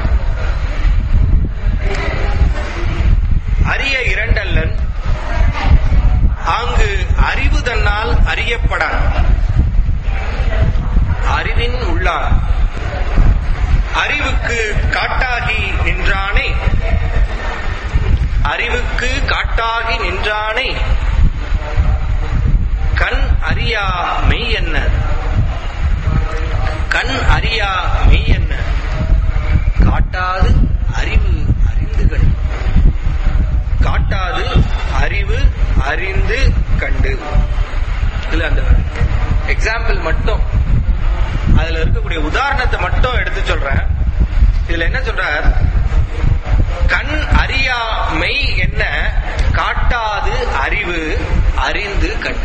அரிய இரண்டல்லன் அங்கு அறிவு தன்னால் அறியப்படான் அறிவின் உள்ளான் அறிவுக்கு காட்டாகி நின்றானே அறிவுக்கு காட்டாகி நின்றானே கண் அறியா மெய் என்ன கண் அறியா மெய் என்ன காட்டாது அறிவு அறிந்துகள் காட்டாது அறிவு அறிந்து கண்டு இதுல அந்த எக்ஸாம்பிள் மட்டும் அதுல இருக்கக்கூடிய உதாரணத்தை மட்டும் எடுத்து சொல்றேன் இதுல என்ன சொல்றார் கண் அறியா மெய் என்ன காட்டாது அறிவு அறிந்து கண்டு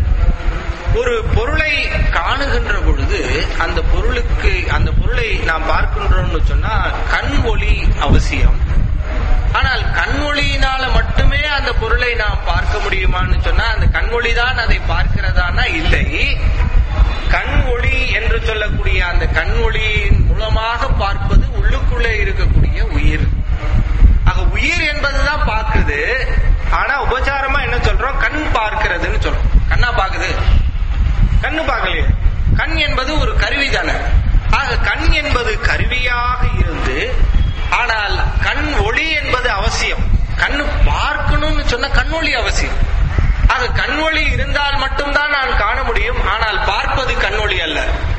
ஒரு பொருளை காணுகின்ற பொழுது அந்த பொருளுக்கு அந்த பொருளை நாம் பார்க்கின்றோம்னு சொன்னா கண் ஒளி அவசியம் ஆனால் கண் ஒளியினால மட்டுமே அந்த பொருளை நாம் பார்க்க முடியுமான்னு சொன்னா அந்த கண் ஒளி தான் அதை பார்க்கிறதானா இல்லை கண் ஒளி என்று சொல்லக்கூடிய அந்த கண் ஒளியின் மூலமாக பார்ப்பது உள்ளுக்குள்ளே இருக்கக்கூடிய உயிர் ஆக உயிர் என்பதுதான் பார்க்குது ஆனா உபச்சாரமா என்ன சொல்றோம் கண் பார்க்கிறதுன்னு சொல்றோம் கண்ணா பாக்குது கண்ணு பார்க்கலையே கண் என்பது ஒரு கருவி தானே ஆக கண் என்பது கருவியாக இருந்து ஆனால் கண் ஒளி என்பது அவசியம் கண்ணு பார்க்கணும்னு சொன்ன கண் ஒளி அவசியம் ஆக கண் ஒளி இருந்தால் மட்டும்தான் நான் காண முடியும் ஆனால் பார்ப்பது கண் ஒளி அல்ல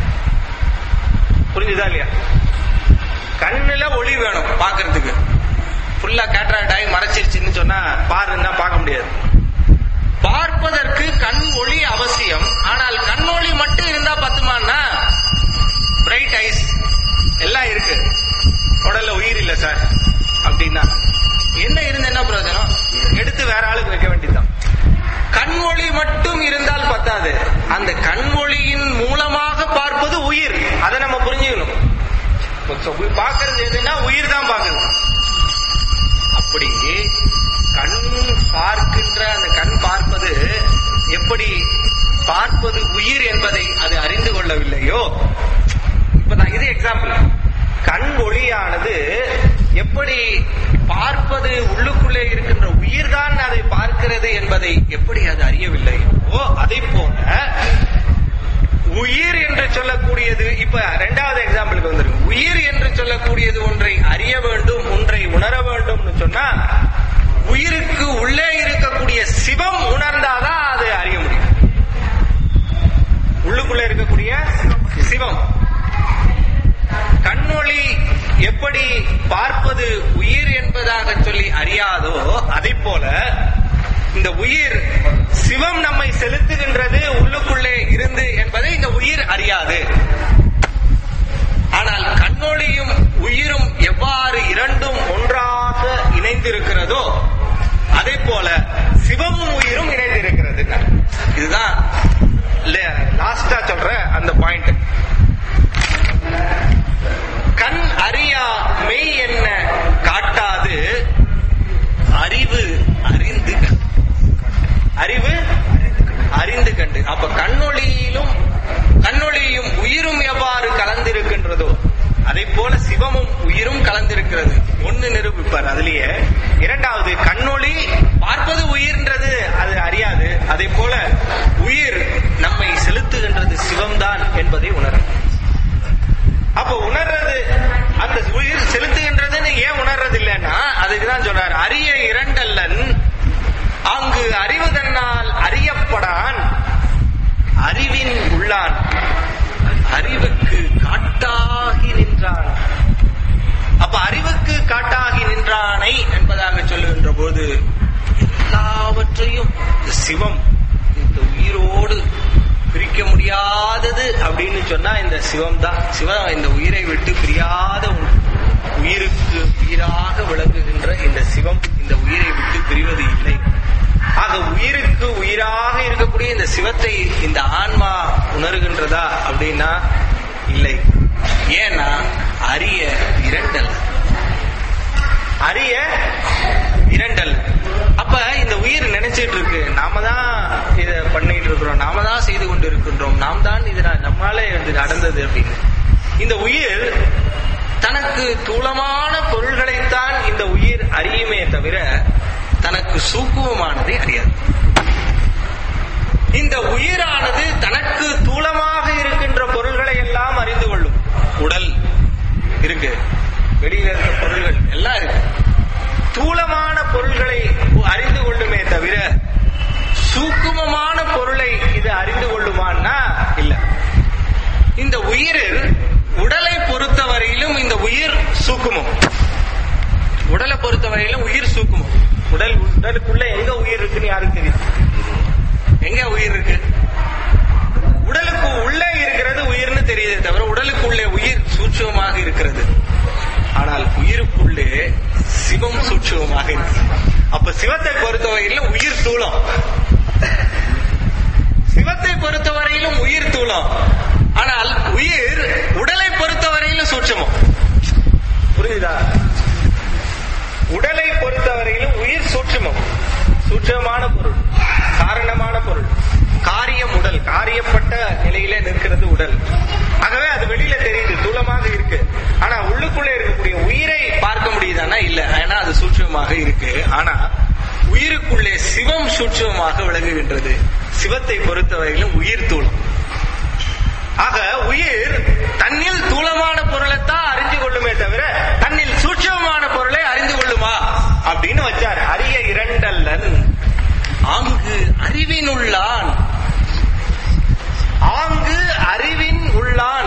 புரிஞ்சுதா இல்லையா கண்ணுல ஒளி வேணும் பார்க்கிறதுக்கு ஃபுல்லா கேட்ராக்ட் ஆகி மறைச்சிருச்சுன்னு சொன்னா பாருன்னா பார்க்க முடியாது பார்ப்பதற்கு கண் ஒளி அவசியம் ஆனால் கண் ஒளி மட்டும் இருந்தா பத்துமான்னா பிரைட் ஐஸ் எல்லாம் இருக்கு உடல்ல உயிர் இல்ல சார் அப்படின்னா என்ன இருந்து என்ன பிரயோஜனம் எடுத்து வேற ஆளுக்கு வைக்க வேண்டியதுதான் கண் ஒளி மட்டும் இருந்தால் பத்தாது அந்த கண் ஒளியின் மூலமாக பார்ப்பது உயிர் அதை நம்ம புரிஞ்சுக்கணும் பார்க்கறது எதுன்னா உயிர் தான் பார்க்குது அப்படி கண் பார்க்கின்ற அந்த கண் பார்ப்பது எப்படி பார்ப்பது உயிர் என்பதை அது அறிந்து கொள்ளவில்லையோ இப்ப நான் இது எக்ஸாம்பிள் கண் ஒளியானது எப்படி பார்ப்பது உள்ளுக்குள்ளே இருக்கின்ற உயிர்தான் அதை பார்க்கிறது என்பதை எப்படி அது அறியவில்லையோ அதை போல உயிர் என்று சொல்லக்கூடியது இப்ப ரெண்டாவது எக்ஸாம்பிளுக்கு வந்துருக்கு உயிர் என்று சொல்லக்கூடியது ஒன்றை அறிய வேண்டும் ஒன்றை உணர வேண்டும்னு சொன்னா உயிருக்கு உள்ளே இருக்கக்கூடிய சிவம் உணர்ந்தாதான் அதை அறிய முடியும் உள்ளுக்குள்ள இருக்கக்கூடிய சிவம் கண்ணொளி எப்படி பார்ப்பது உயிர் என்பதாக சொல்லி அறியாதோ அதை போல இந்த உயிர் சிவம் நம்மை செலுத்துகின்றது உள்ளுக்குள்ளே இருந்து என்பதை இந்த உயிர் அறியாது ஆனால் கண்ணொளியும் உயிரும் எவ்வாறு இரண்டும் ஒன்றாக இணைந்திருக்கிறதோ அதே போல சிவமும் உயிரும் இணைந்திருக்கிறது இதுதான் லாஸ்டா சொல்ற அந்த பாயிண்ட் கண் அறியா மெய் என்ன காட்டாது அறிவு அறிந்து கண்டு அறிவு அறிந்து கண்டு அப்ப கண்ணொளியிலும் கண்ணொளியும் உயிரும் எவ்வாறு கலந்திருக்கின்றதோ அதுக்குதான் சொல்றார் அரிய இரண்டல்லன் அங்கு அறிவு தன்னால் அறியப்படான் அறிவின் உள்ளான் அறிவுக்கு காட்டாகி நின்றான் அப்ப அறிவுக்கு காட்டாகி நின்றானை என்பதாக சொல்லுகின்ற போது எல்லாவற்றையும் இந்த சிவம் இந்த உயிரோடு பிரிக்க முடியாதது அப்படின்னு சொன்னா இந்த சிவம் தான் சிவம் இந்த உயிரை விட்டு பிரியாத ஒன்று உயிருக்கு உயிராக விளங்குகின்ற இந்த சிவம் இந்த உயிரை விட்டு பிரிவது இல்லை ஆக உயிருக்கு உயிராக இருக்கக்கூடிய இந்த சிவத்தை இந்த ஆன்மா உணர்கின்றதா அப்படின்னா இல்லை ஏன்னா அரிய இரண்டல் அரிய இரண்டல் அப்ப இந்த உயிர் நினைச்சிட்டு இருக்கு நாம தான் இத பண்ணிட்டு இருக்கிறோம் நாம தான் செய்து கொண்டு இருக்கின்றோம் நாம் தான் இது நம்மளாலே வந்து நடந்தது அப்படின்னு இந்த உயிர் தனக்கு தூளமான பொருள்களைத்தான் இந்த உயிர் அறியுமே தவிர தனக்கு சூக்குவமானதை அறியாது இந்த உயிரானது தனக்கு தூளமாக இருக்கின்ற பொருள்களை எல்லாம் அறிந்து கொள்ளும் உடல் இருக்கு வெளியில இருக்க பொருள்கள் எல்லாம் இருக்கு தூளமான பொருள்களை அறிந்து கொள்ளுமே தவிர சூக்குமமான பொருளை இது அறிந்து கொள்ளுமான்னா இல்ல இந்த உயிரில் உடலை பொறுத்தவரையிலும் இந்த உயிர் சூக்குமம் உடலை பொறுத்தவரையிலும் உயிர் சூக்குமம் உடல் உடலுக்குள்ள எங்க உயிர் இருக்குன்னு யாருக்கு தெரியும் எங்க உயிர் இருக்கு உடலுக்கு உள்ளே இருக்கிறது உயிர்னு தெரியுதே தவிர உடலுக்குள்ளே உயிர் சூட்சமாக இருக்கிறது ஆனால் உயிருக்குள்ளே சிவம் சூட்சமாக இருக்கு அப்ப சிவத்தை பொறுத்தவரையிலும் உயிர் தூளம் சிவத்தை பொறுத்தவரையிலும் உயிர் தூளம் ஆனால் உயிர் உடலை பொறுத்தவரையிலும் சூட்சமம் புரியுதா உடலை பொறுத்தவரையிலும் உயிர் சூட்சமம் சூட்சமான பொருள் காரணமான பொருள் காரியம் உடல் காரியப்பட்ட நிலையிலே நிற்கிறது உடல் ஆகவே அது வெளியில தெரியுது தூளமாக இருக்கு ஆனா உள்ளுக்குள்ளே இருக்கக்கூடிய உயிரை பார்க்க முடியுதானா இல்ல ஏன்னா அது சூட்சமாக இருக்கு ஆனா உயிருக்குள்ளே சிவம் சூட்சமாக விளங்குகின்றது சிவத்தை பொறுத்தவரையிலும் உயிர் தூளம் ஆக உயிர் தன்னில் தூளமான பொருளைத்தான் அறிந்து கொள்ளுமே தவிர தன்னில் சூட்சமான பொருளை அறிந்து கொள்ளுமா அப்படின்னு வச்சார் அரிய இரண்டல்லன் ஆங்கு அறிவினுள்ளான் ஆங்கு அறிவின் உள்ளான்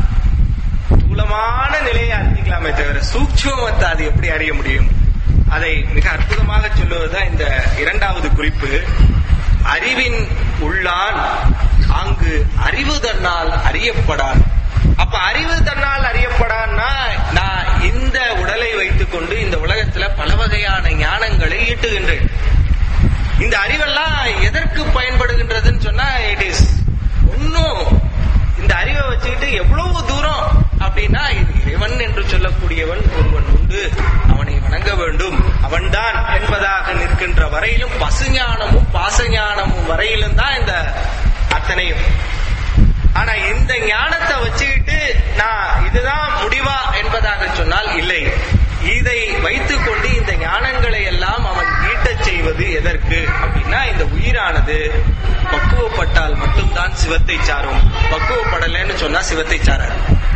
தூளமான நிலையை அறிஞ்சிக்கலாமே தவிர சூட்சமத்தை அது எப்படி அறிய முடியும் அதை மிக அற்புதமாக சொல்லுவதுதான் இந்த இரண்டாவது குறிப்பு அறிவின் உள்ளான் அங்கு அறிவு தன்னால் அறியப்படான் அப்ப அறிவு தன்னால் அறியப்படான்னா நான் இந்த உடலை வைத்துக்கொண்டு இந்த உலகத்துல பல வகையான ஞானங்களை ஈட்டுகின்றேன் இந்த அறிவெல்லாம் எதற்கு பயன்படுகின்றதுன்னு சொன்னா இட் இஸ் ஒன்னும் இந்த அறிவை வச்சுக்கிட்டு எவ்வளவு தூரம் அப்படின்னா இது இறைவன் என்று சொல்லக்கூடியவன் ஒருவன் உண்டு அவனை வணங்க வேண்டும் அவன்தான் என்பதாக நிற்கின்ற வரையிலும் பசுஞானமும் பாசஞானமும் வரையிலும் தான் இந்த அத்தனையும் ஆனா இந்த ஞானத்தை வச்சுக்கிட்டு நான் இதுதான் முடிவா என்பதாக சொன்னால் இல்லை இதை வைத்துக் கொண்டு இந்த ஞானங்களை எல்லாம் அவன் ஈட்டச் செய்வது எதற்கு அப்படின்னா இந்த உயிரானது பக்குவப்பட்டால் மட்டும்தான் சிவத்தை சாரும் பக்குவப்படலைன்னு சொன்னா சிவத்தை சாராது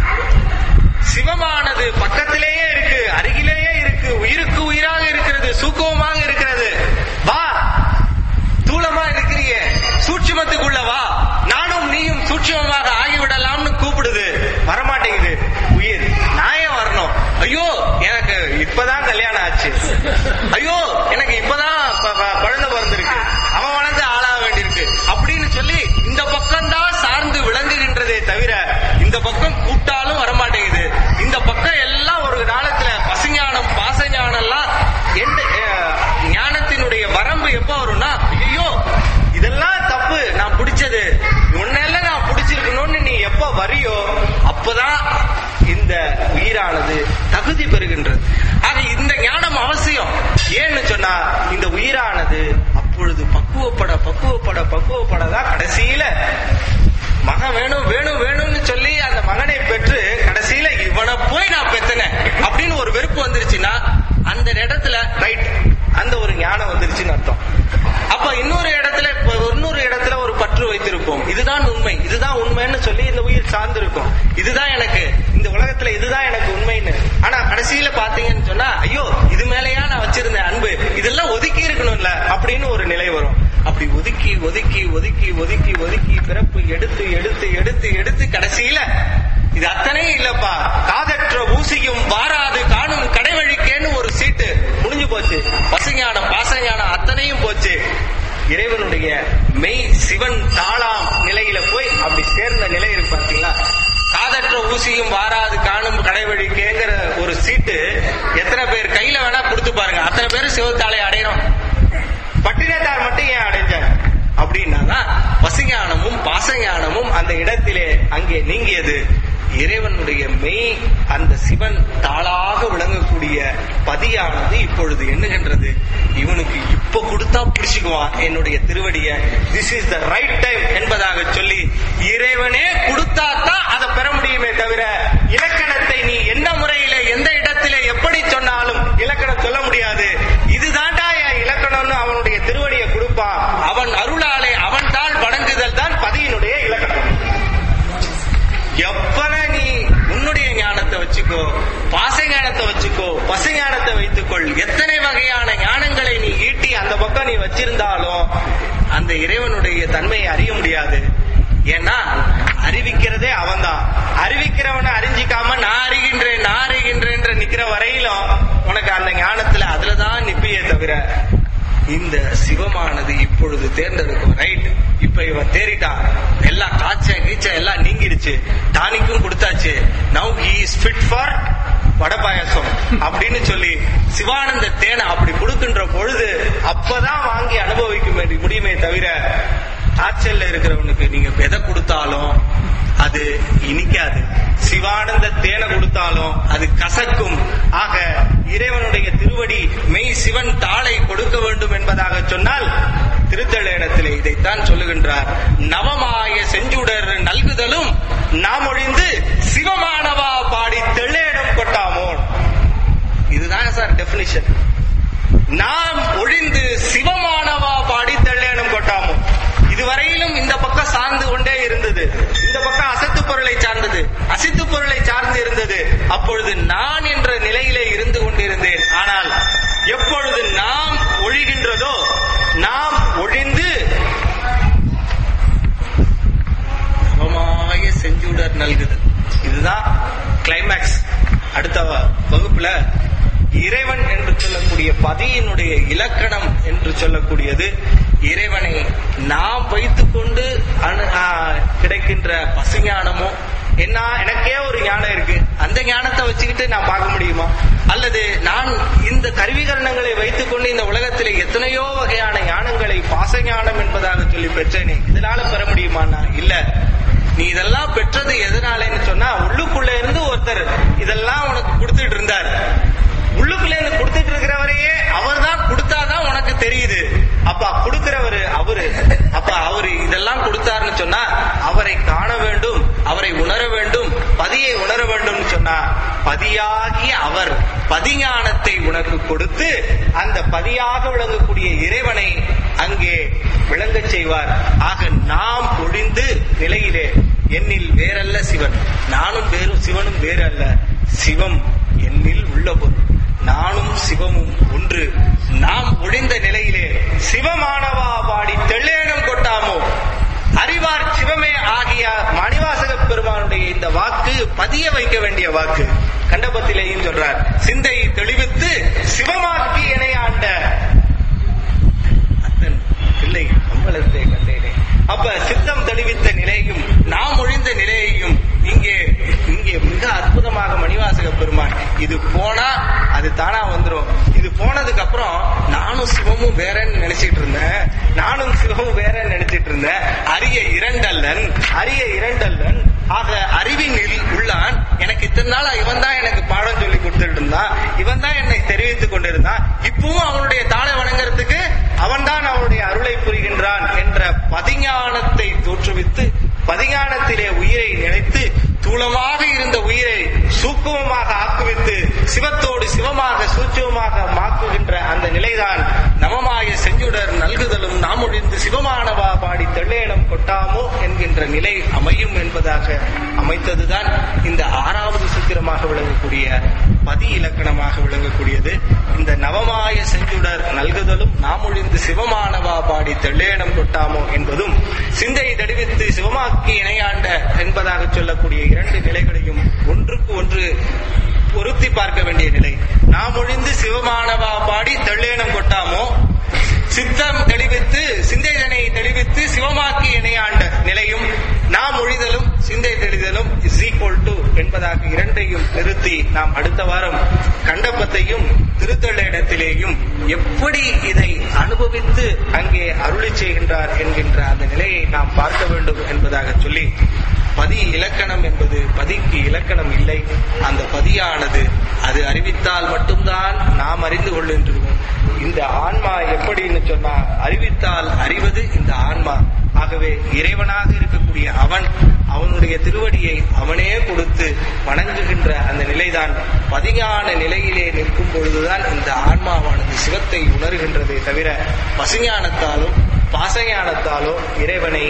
சிவமானது பக்கத்திலேயே இருக்கு அருகிலேயே இருக்கு உயிருக்கு உயிராக இருக்கிறது சூக்குவமாக இருக்கிறது வா தூளமா இருக்கிறியே சூட்சுமத்துக்குள்ள வா நானும் நீயும் சூட்சுமமாக ஆகிவிடலாம்னு கூப்பிடுது வரமாட்டேங்குது உயிர் நான் ஏன் வரணும் ஐயோ எனக்கு இப்பதான் கல்யாணம் ஆச்சு ஐயோ எனக்கு இப்பதான் ப- ப- குழந்தை பிறந்திருக்கு அவன் வளர்ந்து ஆளாக வேண்டியிருக்கு அப்படின்னு சொல்லி இந்த பக்கம் தான் சார்ந்து விளங்குகின்றதே தவிர இந்த பக்கம் கூப்பிட்டாலும் வரமாட்டேங்குது இந்த பக்கம் எல்லாம் ஒரு காலத்துல பசுஞானம் பாசஞானம் எல்லாம் எந்த அஹ், ஞானத்தினுடைய வரம்பு எப்ப வரும்னா ஐயோ இதெல்லாம் தப்பு நான் பிடிச்சது உன்னெல்லாம் நான் பிடிச்சிருக்கணும்னு நீ எப்ப வரியோ அப்பதான் இந்த உயிரானது தகுதி பெறுகின்றது ஆக இந்த ஞானம் அவசியம் ஏன்னு சொன்னா இந்த உயிரானது அப்பொழுது பக்குவப்பட பக்குவப்பட பக்குவப்பட தான் கடைசியில மகன் வேணும் வேணும் வேணும்னு சொல்லி அந்த மகனை பெற்று கடைசியில இவனை போய் நான் பெத்தனேன் அப்படின்னு ஒரு வெறுப்பு வந்துருச்சுன்னா அந்த இடத்துல ரைட் அந்த ஒரு ஞானம் வந்துருச்சுன்னு அர்த்தம் அப்ப இன்னொரு இடத்துல இப்ப இன்னொரு இடத்துல ஒரு பற்று வைத்திருப்போம் இதுதான் உண்மை இதுதான் உண்மைன்னு சொல்லி இந்த உயிர் சார்ந்திருக்கும் இதுதான் எனக்கு இந்த உலகத்துல இதுதான் எனக்கு உண்மைன்னு ஆனா கடைசியில பாத்தீங்கன்னு சொன்னா ஐயோ இது மேலயா நான் ஒதுக்கி ஒதுக்கி ஒதுக்கி ஒதுக்கி பிறப்பு எடுத்து எடுத்து எடுத்து எடுத்து கடைசியில இது அத்தனையும் இல்லப்பா காதற்ற ஊசியும் வாராது காணும் கடைவழிக்கேன்னு ஒரு சீட்டு முடிஞ்சு போச்சு பசுஞானம் பாசஞானம் அத்தனையும் போச்சு இறைவனுடைய மெய் சிவன் தாளாம் நிலையில போய் அப்படி சேர்ந்த நிலை இருக்கு பாத்தீங்களா காதற்ற ஊசியும் வாராது காணும் கடைவழிக்கேங்கிற ஒரு சீட்டு எத்தனை பேர் கையில வேணா கொடுத்து பாருங்க அத்தனை பேரும் சிவத்தாளை அடையணும் பட்டினத்தார் மட்டும் ஏன் அடைஞ்சார் அப்படின்னாதான் பசுஞானமும் பாசஞானமும் அந்த இடத்திலே அங்கே நீங்கியது இறைவனுடைய மெய் அந்த சிவன் தாளாக விளங்கக்கூடிய பதியானது இப்பொழுது எண்ணுகின்றது இவனுக்கு இப்ப கொடுத்தா பிடிச்சுக்குவான் என்னுடைய திருவடிய this is the right time என்பதாக சொல்லி இறைவனே கொடுத்தா தான் அதை பெற முடியுமே தவிர இலக்கணத்தை நீ எந்த முறையில எந்த இடத்திலே எப்படி சொன்னாலும் இலக்கணம் சொல்ல முடியாது இதுதான்டா என் இலக்கணம்னு அவனுடைய திருவடியை கொடுப்பான் அவன் அருளாலே அவன் தாள் வணங்குதல் தான் பதியினுடைய இலக்கணம் எப்பன நீ உன்னுடைய ஞானத்தை வச்சுக்கோ பாச ஞானத்தை வச்சுக்கோ பசு ஞானத்தை வைத்துக்கொள் எத்தனை வகையான ஞானங்களை நீ ஈட்டி அந்த பக்கம் நீ வச்சிருந்தாலும் அந்த இறைவனுடைய தன்மையை அறிய முடியாது ஏன்னா அறிவிக்கிறதே அவன்தான் அறிவிக்கிறவனை அறிஞ்சிக்காம நான் அறிகின்றேன் நான் அறிகின்றேன்ற நிக்கிற வரையிலும் உனக்கு அந்த ஞானத்துல அதுலதான் நிப்பியே தவிர இந்த சிவமானது இப்பொழுது தேர்ந்தெடுக்கும் ரைட் இப்ப இவன் தேறிட்டான் எல்லாம் காய்ச்ச கீச்ச எல்லாம் நீங்கிடுச்சு டானிக்கும் கொடுத்தாச்சு now he is fit for vada payasam அப்படின்னு சொல்லி சிவானந்த தேனை அப்படி கொடுக்கின்ற பொழுது அப்பதான் வாங்கி அனுபவிக்க வேண்டிய முடியுமே தவிர காய்ச்சல்ல இருக்கிறவனுக்கு நீங்க எதை கொடுத்தாலும் அது இனிக்காது சிவானந்த தேனை கொடுத்தாலும் அது கசக்கும் ஆக இறைவனுடைய திருவடி மெய் சிவன் தாளை கொடுக்க வேண்டும் என்பதாக சொன்னால் திருத்தலேனத்திலே இதைத்தான் சொல்லுகின்றார் நவமாய செஞ்சுடர் நல்குதலும் நாம் ஒழிந்து சிவமானவா பாடி தெள்ளேனம் கொட்டாமோன் இதுதான் சார் டெபினிஷன் நாம் ஒழிந்து சிவமானவா பாடி தெள்ளேனம் கொட்டாமோ இதுவரையிலும் இந்த பக்கம் சார்ந்து கொண்டே இருந்தது இந்த பக்கம் அசத்து பொருளை சார்ந்தது அசித்து பொருளை சார்ந்து இருந்தது அப்பொழுது நான் என்ற நிலையிலே இருந்து கொண்டிருந்தேன் ஆனால் எப்பொழுது நாம் ஒழிகின்றதோ நாம் ஒழிந்து நவமாய செஞ்சுடர் நல்குது இதுதான் கிளைமேக்ஸ் அடுத்த வகுப்புல இறைவன் என்று சொல்லக்கூடிய பதியினுடைய இலக்கணம் என்று சொல்லக்கூடியது இறைவனை நாம் வைத்துக்கொண்டு அணு- ஆ, கிடைக்கின்ற பசுஞானமோ என்ன எனக்கே ஒரு ஞானம் இருக்கு அந்த ஞானத்தை வச்சுக்கிட்டு நான் பார்க்க முடியுமா அல்லது நான் இந்த கருவிகரணங்களை வைத்துக்கொண்டு இந்த உலகத்திலே எத்தனையோ வகையான ஞானங்களை பாசஞானம் என்பதாக சொல்லி பெற்றேனே இதனால பெற முடியுமான்னா இல்ல நீ இதெல்லாம் பெற்றது எதனாலேன்னு சொன்னா உள்ளுக்குள்ள இருந்து ஒருத்தர் இதெல்லாம் உனக்கு கொடுத்துட்டு இருந்தார் உள்ளுக்குள்ள இருந்து கொடுத்துட்டு இருக்கிறவரையே அவர் தான் கொடுத்தாதான் உனக்கு தெரியுது அப்ப கொடுக்கிறவரு அவரு அப்ப அவரு இதெல்லாம் கொடுத்தாருன்னு சொன்னா அவரை காண வேண்டும் அவரை உணர வேண்டும் பதியை உணர வேண்டும்னு சொன்னா பதியாகிய அவர் பதிஞானத்தை உனக்கு கொடுத்து அந்த பதியாக விளங்கக்கூடிய இறைவனை அங்கே விளங்கச் செய்வார் ஆக நாம் ஒழிந்து நிலையிலே என்னில் வேறல்ல சிவன் நானும் வேறும் சிவனும் வேறு அல்ல சிவம் என்னில் உள்ள பொருள் நானும் சிவமும் ஒன்று நாம் ஒழிந்த நிலையிலே சிவமானவா பாடி தெள்ளேனம் கொட்டாமோ அறிவார் சிவமே ஆகிய மணிவாசக பெருமானுடைய இந்த வாக்கு பதிய வைக்க வேண்டிய வாக்கு கண்டபத்திலேயும் சொல்றார் சிந்தை தெளிவித்து சிவமாக்கி இணையாண்ட அத்தன் இல்லை அம்பலத்தை கண்டேனே அப்ப சித்தம் தெளிவித்த நிலையும் நாம் ஒழிந்த நிலையையும் இங்கே இங்கே மிக அற்புதமாக மணிவாசக பெருமான் இது போனா அது தானா வந்துரும் இது போனதுக்கு அப்புறம் நானும் சிவமும் வேறன்னு நினைச்சிட்டு இருந்தேன் நானும் சிவமும் வேறன்னு நினைச்சிட்டு இருந்தேன் அரிய இரண்டல்லன் அரிய இரண்டல்லன் ஆக அறிவினில் உள்ளான் எனக்கு இத்தனை நாளா இவன் தான் எனக்கு பாடம் சொல்லி கொடுத்துட்டு இருந்தான் இவன் தான் என்னை தெரிவித்துக் கொண்டிருந்தான் இப்பவும் அவனுடைய தாளை வணங்குறதுக்கு அவன் தான் அவனுடைய அருளை புரிகின்றான் என்ற பதிஞானத்தை தோற்றுவித்து பதிஞானத்திலே உயிரை நினைத்து தூளமாக இருந்த உயிரை சூக்குமமாக ஆக்குவித்து சிவத்தோடு சிவமாக சூட்சமாக மாக்குகின்ற அந்த நிலைதான் நவமா நவமாய செஞ்சுடர் நல்குதலும் நாமொழிந்து சிவமானவா பாடி தெள்ளேனம் கொட்டாமோ என்கின்ற நிலை அமையும் என்பதாக அமைத்ததுதான் இந்த ஆறாவது சூத்திரமாக விளங்கக்கூடிய பதி இலக்கணமாக விளங்கக்கூடியது இந்த நவமாய செஞ்சுடர் நல்குதலும் நாமொழிந்து சிவமானவா பாடி தெள்ளேனம் கொட்டாமோ என்பதும் சிந்தை தடிவித்து சிவமாக்கி இணையாண்ட என்பதாக சொல்லக்கூடிய இரண்டு நிலைகளையும் ஒன்றுக்கு ஒன்று பொருத்தி பார்க்க வேண்டிய நிலை நாம் ஒழிந்து சிவமானவா பாடி தெள்ளேனம் கொட்டாமோ சித்தம் தெளிவித்து சிந்தைதனை தெளிவித்து சிவமாக்கி இணையாண்ட நிலையும் நாம் ஒழிதலும் சிந்தை தெளிதலும் இஸ் ஈக்குவல் டு என்பதாக இரண்டையும் நிறுத்தி நாம் அடுத்த வாரம் கண்டப்பத்தையும் திருத்தள்ள இடத்திலேயும் எப்படி இதை அனுபவித்து அங்கே அருளி செய்கின்றார் என்கின்ற அந்த நிலையை நாம் பார்க்க வேண்டும் என்பதாக சொல்லி பதி இலக்கணம் என்பது பதிக்கு இலக்கணம் இல்லை அந்த பதியானது அது அறிவித்தால் மட்டும்தான் நாம் அறிந்து கொள்கின்றோம் இந்த ஆன்மா எப்படின்னு சொன்னா அறிவித்தால் அறிவது இந்த ஆன்மா ஆகவே இறைவனாக இருக்கக்கூடிய அவன் அவனுடைய திருவடியை அவனே கொடுத்து வணங்குகின்ற அந்த நிலைதான் பதிஞான நிலையிலே நிற்கும் பொழுதுதான் இந்த ஆன்மாவானது சிவத்தை உணர்கின்றதே தவிர பசுஞானத்தாலோ பாசஞானத்தாலோ இறைவனை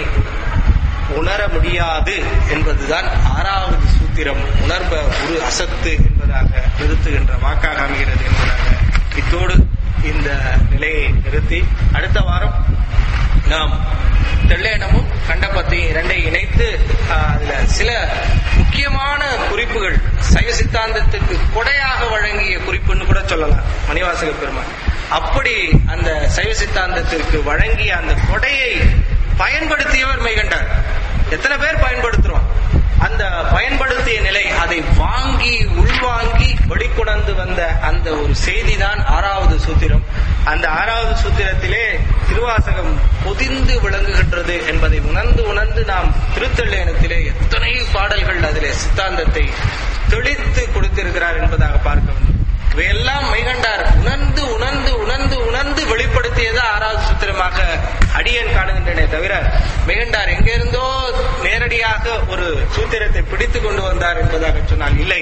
உணர முடியாது என்பதுதான் ஆறாவது சூத்திரம் உணர்ப ஒரு அசத்து என்பதாக நிறுத்துகின்ற வாக்காக அமைகிறது என்பதாக இத்தோடு இந்த நிலையை நிறுத்தி அடுத்த வாரம் நாம் தெள்ளேனமும் கண்டபத்தையும் இரண்டை இணைத்து ஆஹ், அதுல சில முக்கியமான குறிப்புகள் சைவ சித்தாந்தத்துக்கு கொடையாக வழங்கிய குறிப்புன்னு கூட சொல்லலாம் மணிவாசக பெருமான் அப்படி அந்த சைவ சித்தாந்தத்திற்கு வழங்கிய அந்த கொடையை பயன்படுத்தியவர் மெய்கண்டார் எத்தனை பேர் பயன்படுத்துறோம் அந்த பயன்படுத்திய நிலை அதை வாங்கி உள்வாங்கி வெளிக்கொணர்ந்து வந்த அந்த ஒரு செய்தி தான் ஆறாவது சூத்திரம் அந்த ஆறாவது சூத்திரத்திலே திருவாசகம் பொதிந்து விளங்குகின்றது என்பதை உணர்ந்து உணர்ந்து நாம் திருத்தள்ளேனத்திலே எத்தனை பாடல்கள் அதிலே சித்தாந்தத்தை தெளித்து கொடுத்திருக்கிறார் என்பதாக பார்க்க வேண்டும் இவையெல்லாம் மெய்கண்டார் உணர்ந்து உணர்ந்து உணர்ந்து உணர்ந்து வெளிப்படுத்தியது ஆறாவது சூத்திரமாக அடியன் காணுகின்றனே தவிர மெய்கண்டார் எங்கிருந்தோ நேரடியாக ஒரு சூத்திரத்தை பிடித்துக் கொண்டு வந்தார் என்பதாக சொன்னால் இல்லை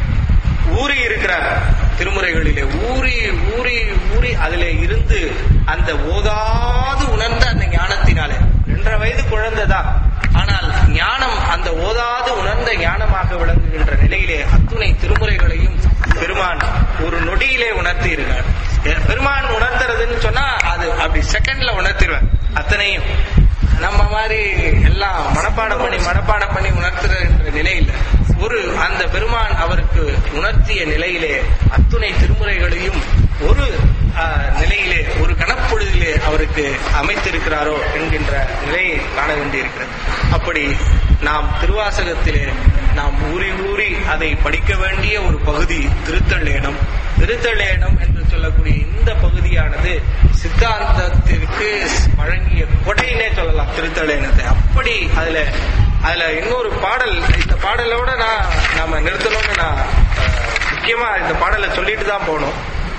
ஊறி இருக்கிறார் திருமுறைகளிலே ஊறி ஊறி ஊறி அதிலே இருந்து அந்த ஓதாது உணர்ந்த அந்த ஞானத்தினாலே ரெண்டரை வயது குழந்தைதான் ஆனால் ஞானம் அந்த ஓதாது உணர்ந்த ஞானமாக விளங்குகின்ற நிலையிலே அத்துணை திருமுறைகளையும் பெருமான் ஒரு நொடியிலே உணர்த்தி இருக்கார் பெருமான் உணர்த்துறதுன்னு சொன்னா அது அப்படி செகண்ட்ல உணர்த்திடுவேன் அத்தனையும் நம்ம மாதிரி எல்லாம் மனப்பாடம் பண்ணி மனப்பாடம் பண்ணி உணர்த்துற நிலையில ஒரு அந்த பெருமான் அவருக்கு உணர்த்திய நிலையிலே அத்துணை திருமுறைகளையும் ஒரு ஆஹ், நிலையிலே ஒரு கணப்பொழுதிலே அவருக்கு அமைத்திருக்கிறாரோ என்கின்ற நிலையை காண வேண்டியிருக்கிறது அப்படி நாம் திருவாசகத்திலே நாம் ஊறி ஊறி அதை படிக்க வேண்டிய ஒரு பகுதி திருத்தள்ளேனம் திருத்தள்ளேனம் என்று சொல்லக்கூடிய இந்த பகுதியானது சித்தாந்தத்திற்கு வழங்கிய கொடையினே சொல்லலாம் திருத்தள்ளேனத்தை அப்படி அதுல அதுல இன்னொரு பாடல் இந்த பாடலோட நான் நாம நிறுத்தணும்னு நான் அஹ், முக்கியமா இந்த பாடலை சொல்லிட்டு தான் போகணும்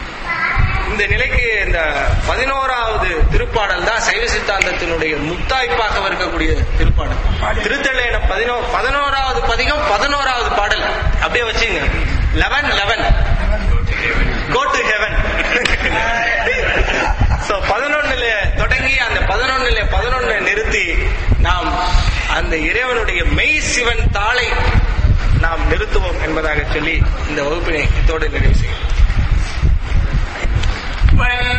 இந்த நிலைக்கு இந்த பதினோராவது திருப்பாடல் தான் சைவ சித்தாந்தத்தினுடைய முத்தாய்ப்பாக இருக்கக்கூடிய திருப்பாடல் திருத்தள்ளையின பதினோ பதினோராவது பதிகம் பதினோராவது பாடல் அப்படியே வச்சுங்க eleven eleven go to heaven so பதினொன்னுல தொடங்கி அந்த பதினொன்னுல பதினொன்னு நிறுத்தி நாம் அந்த இறைவனுடைய மெய் சிவன் தாளை நாம் நிறுத்துவோம் என்பதாக சொல்லி இந்த வகுப்பினை இத்தோடு நிறைவு செய்யும் Well,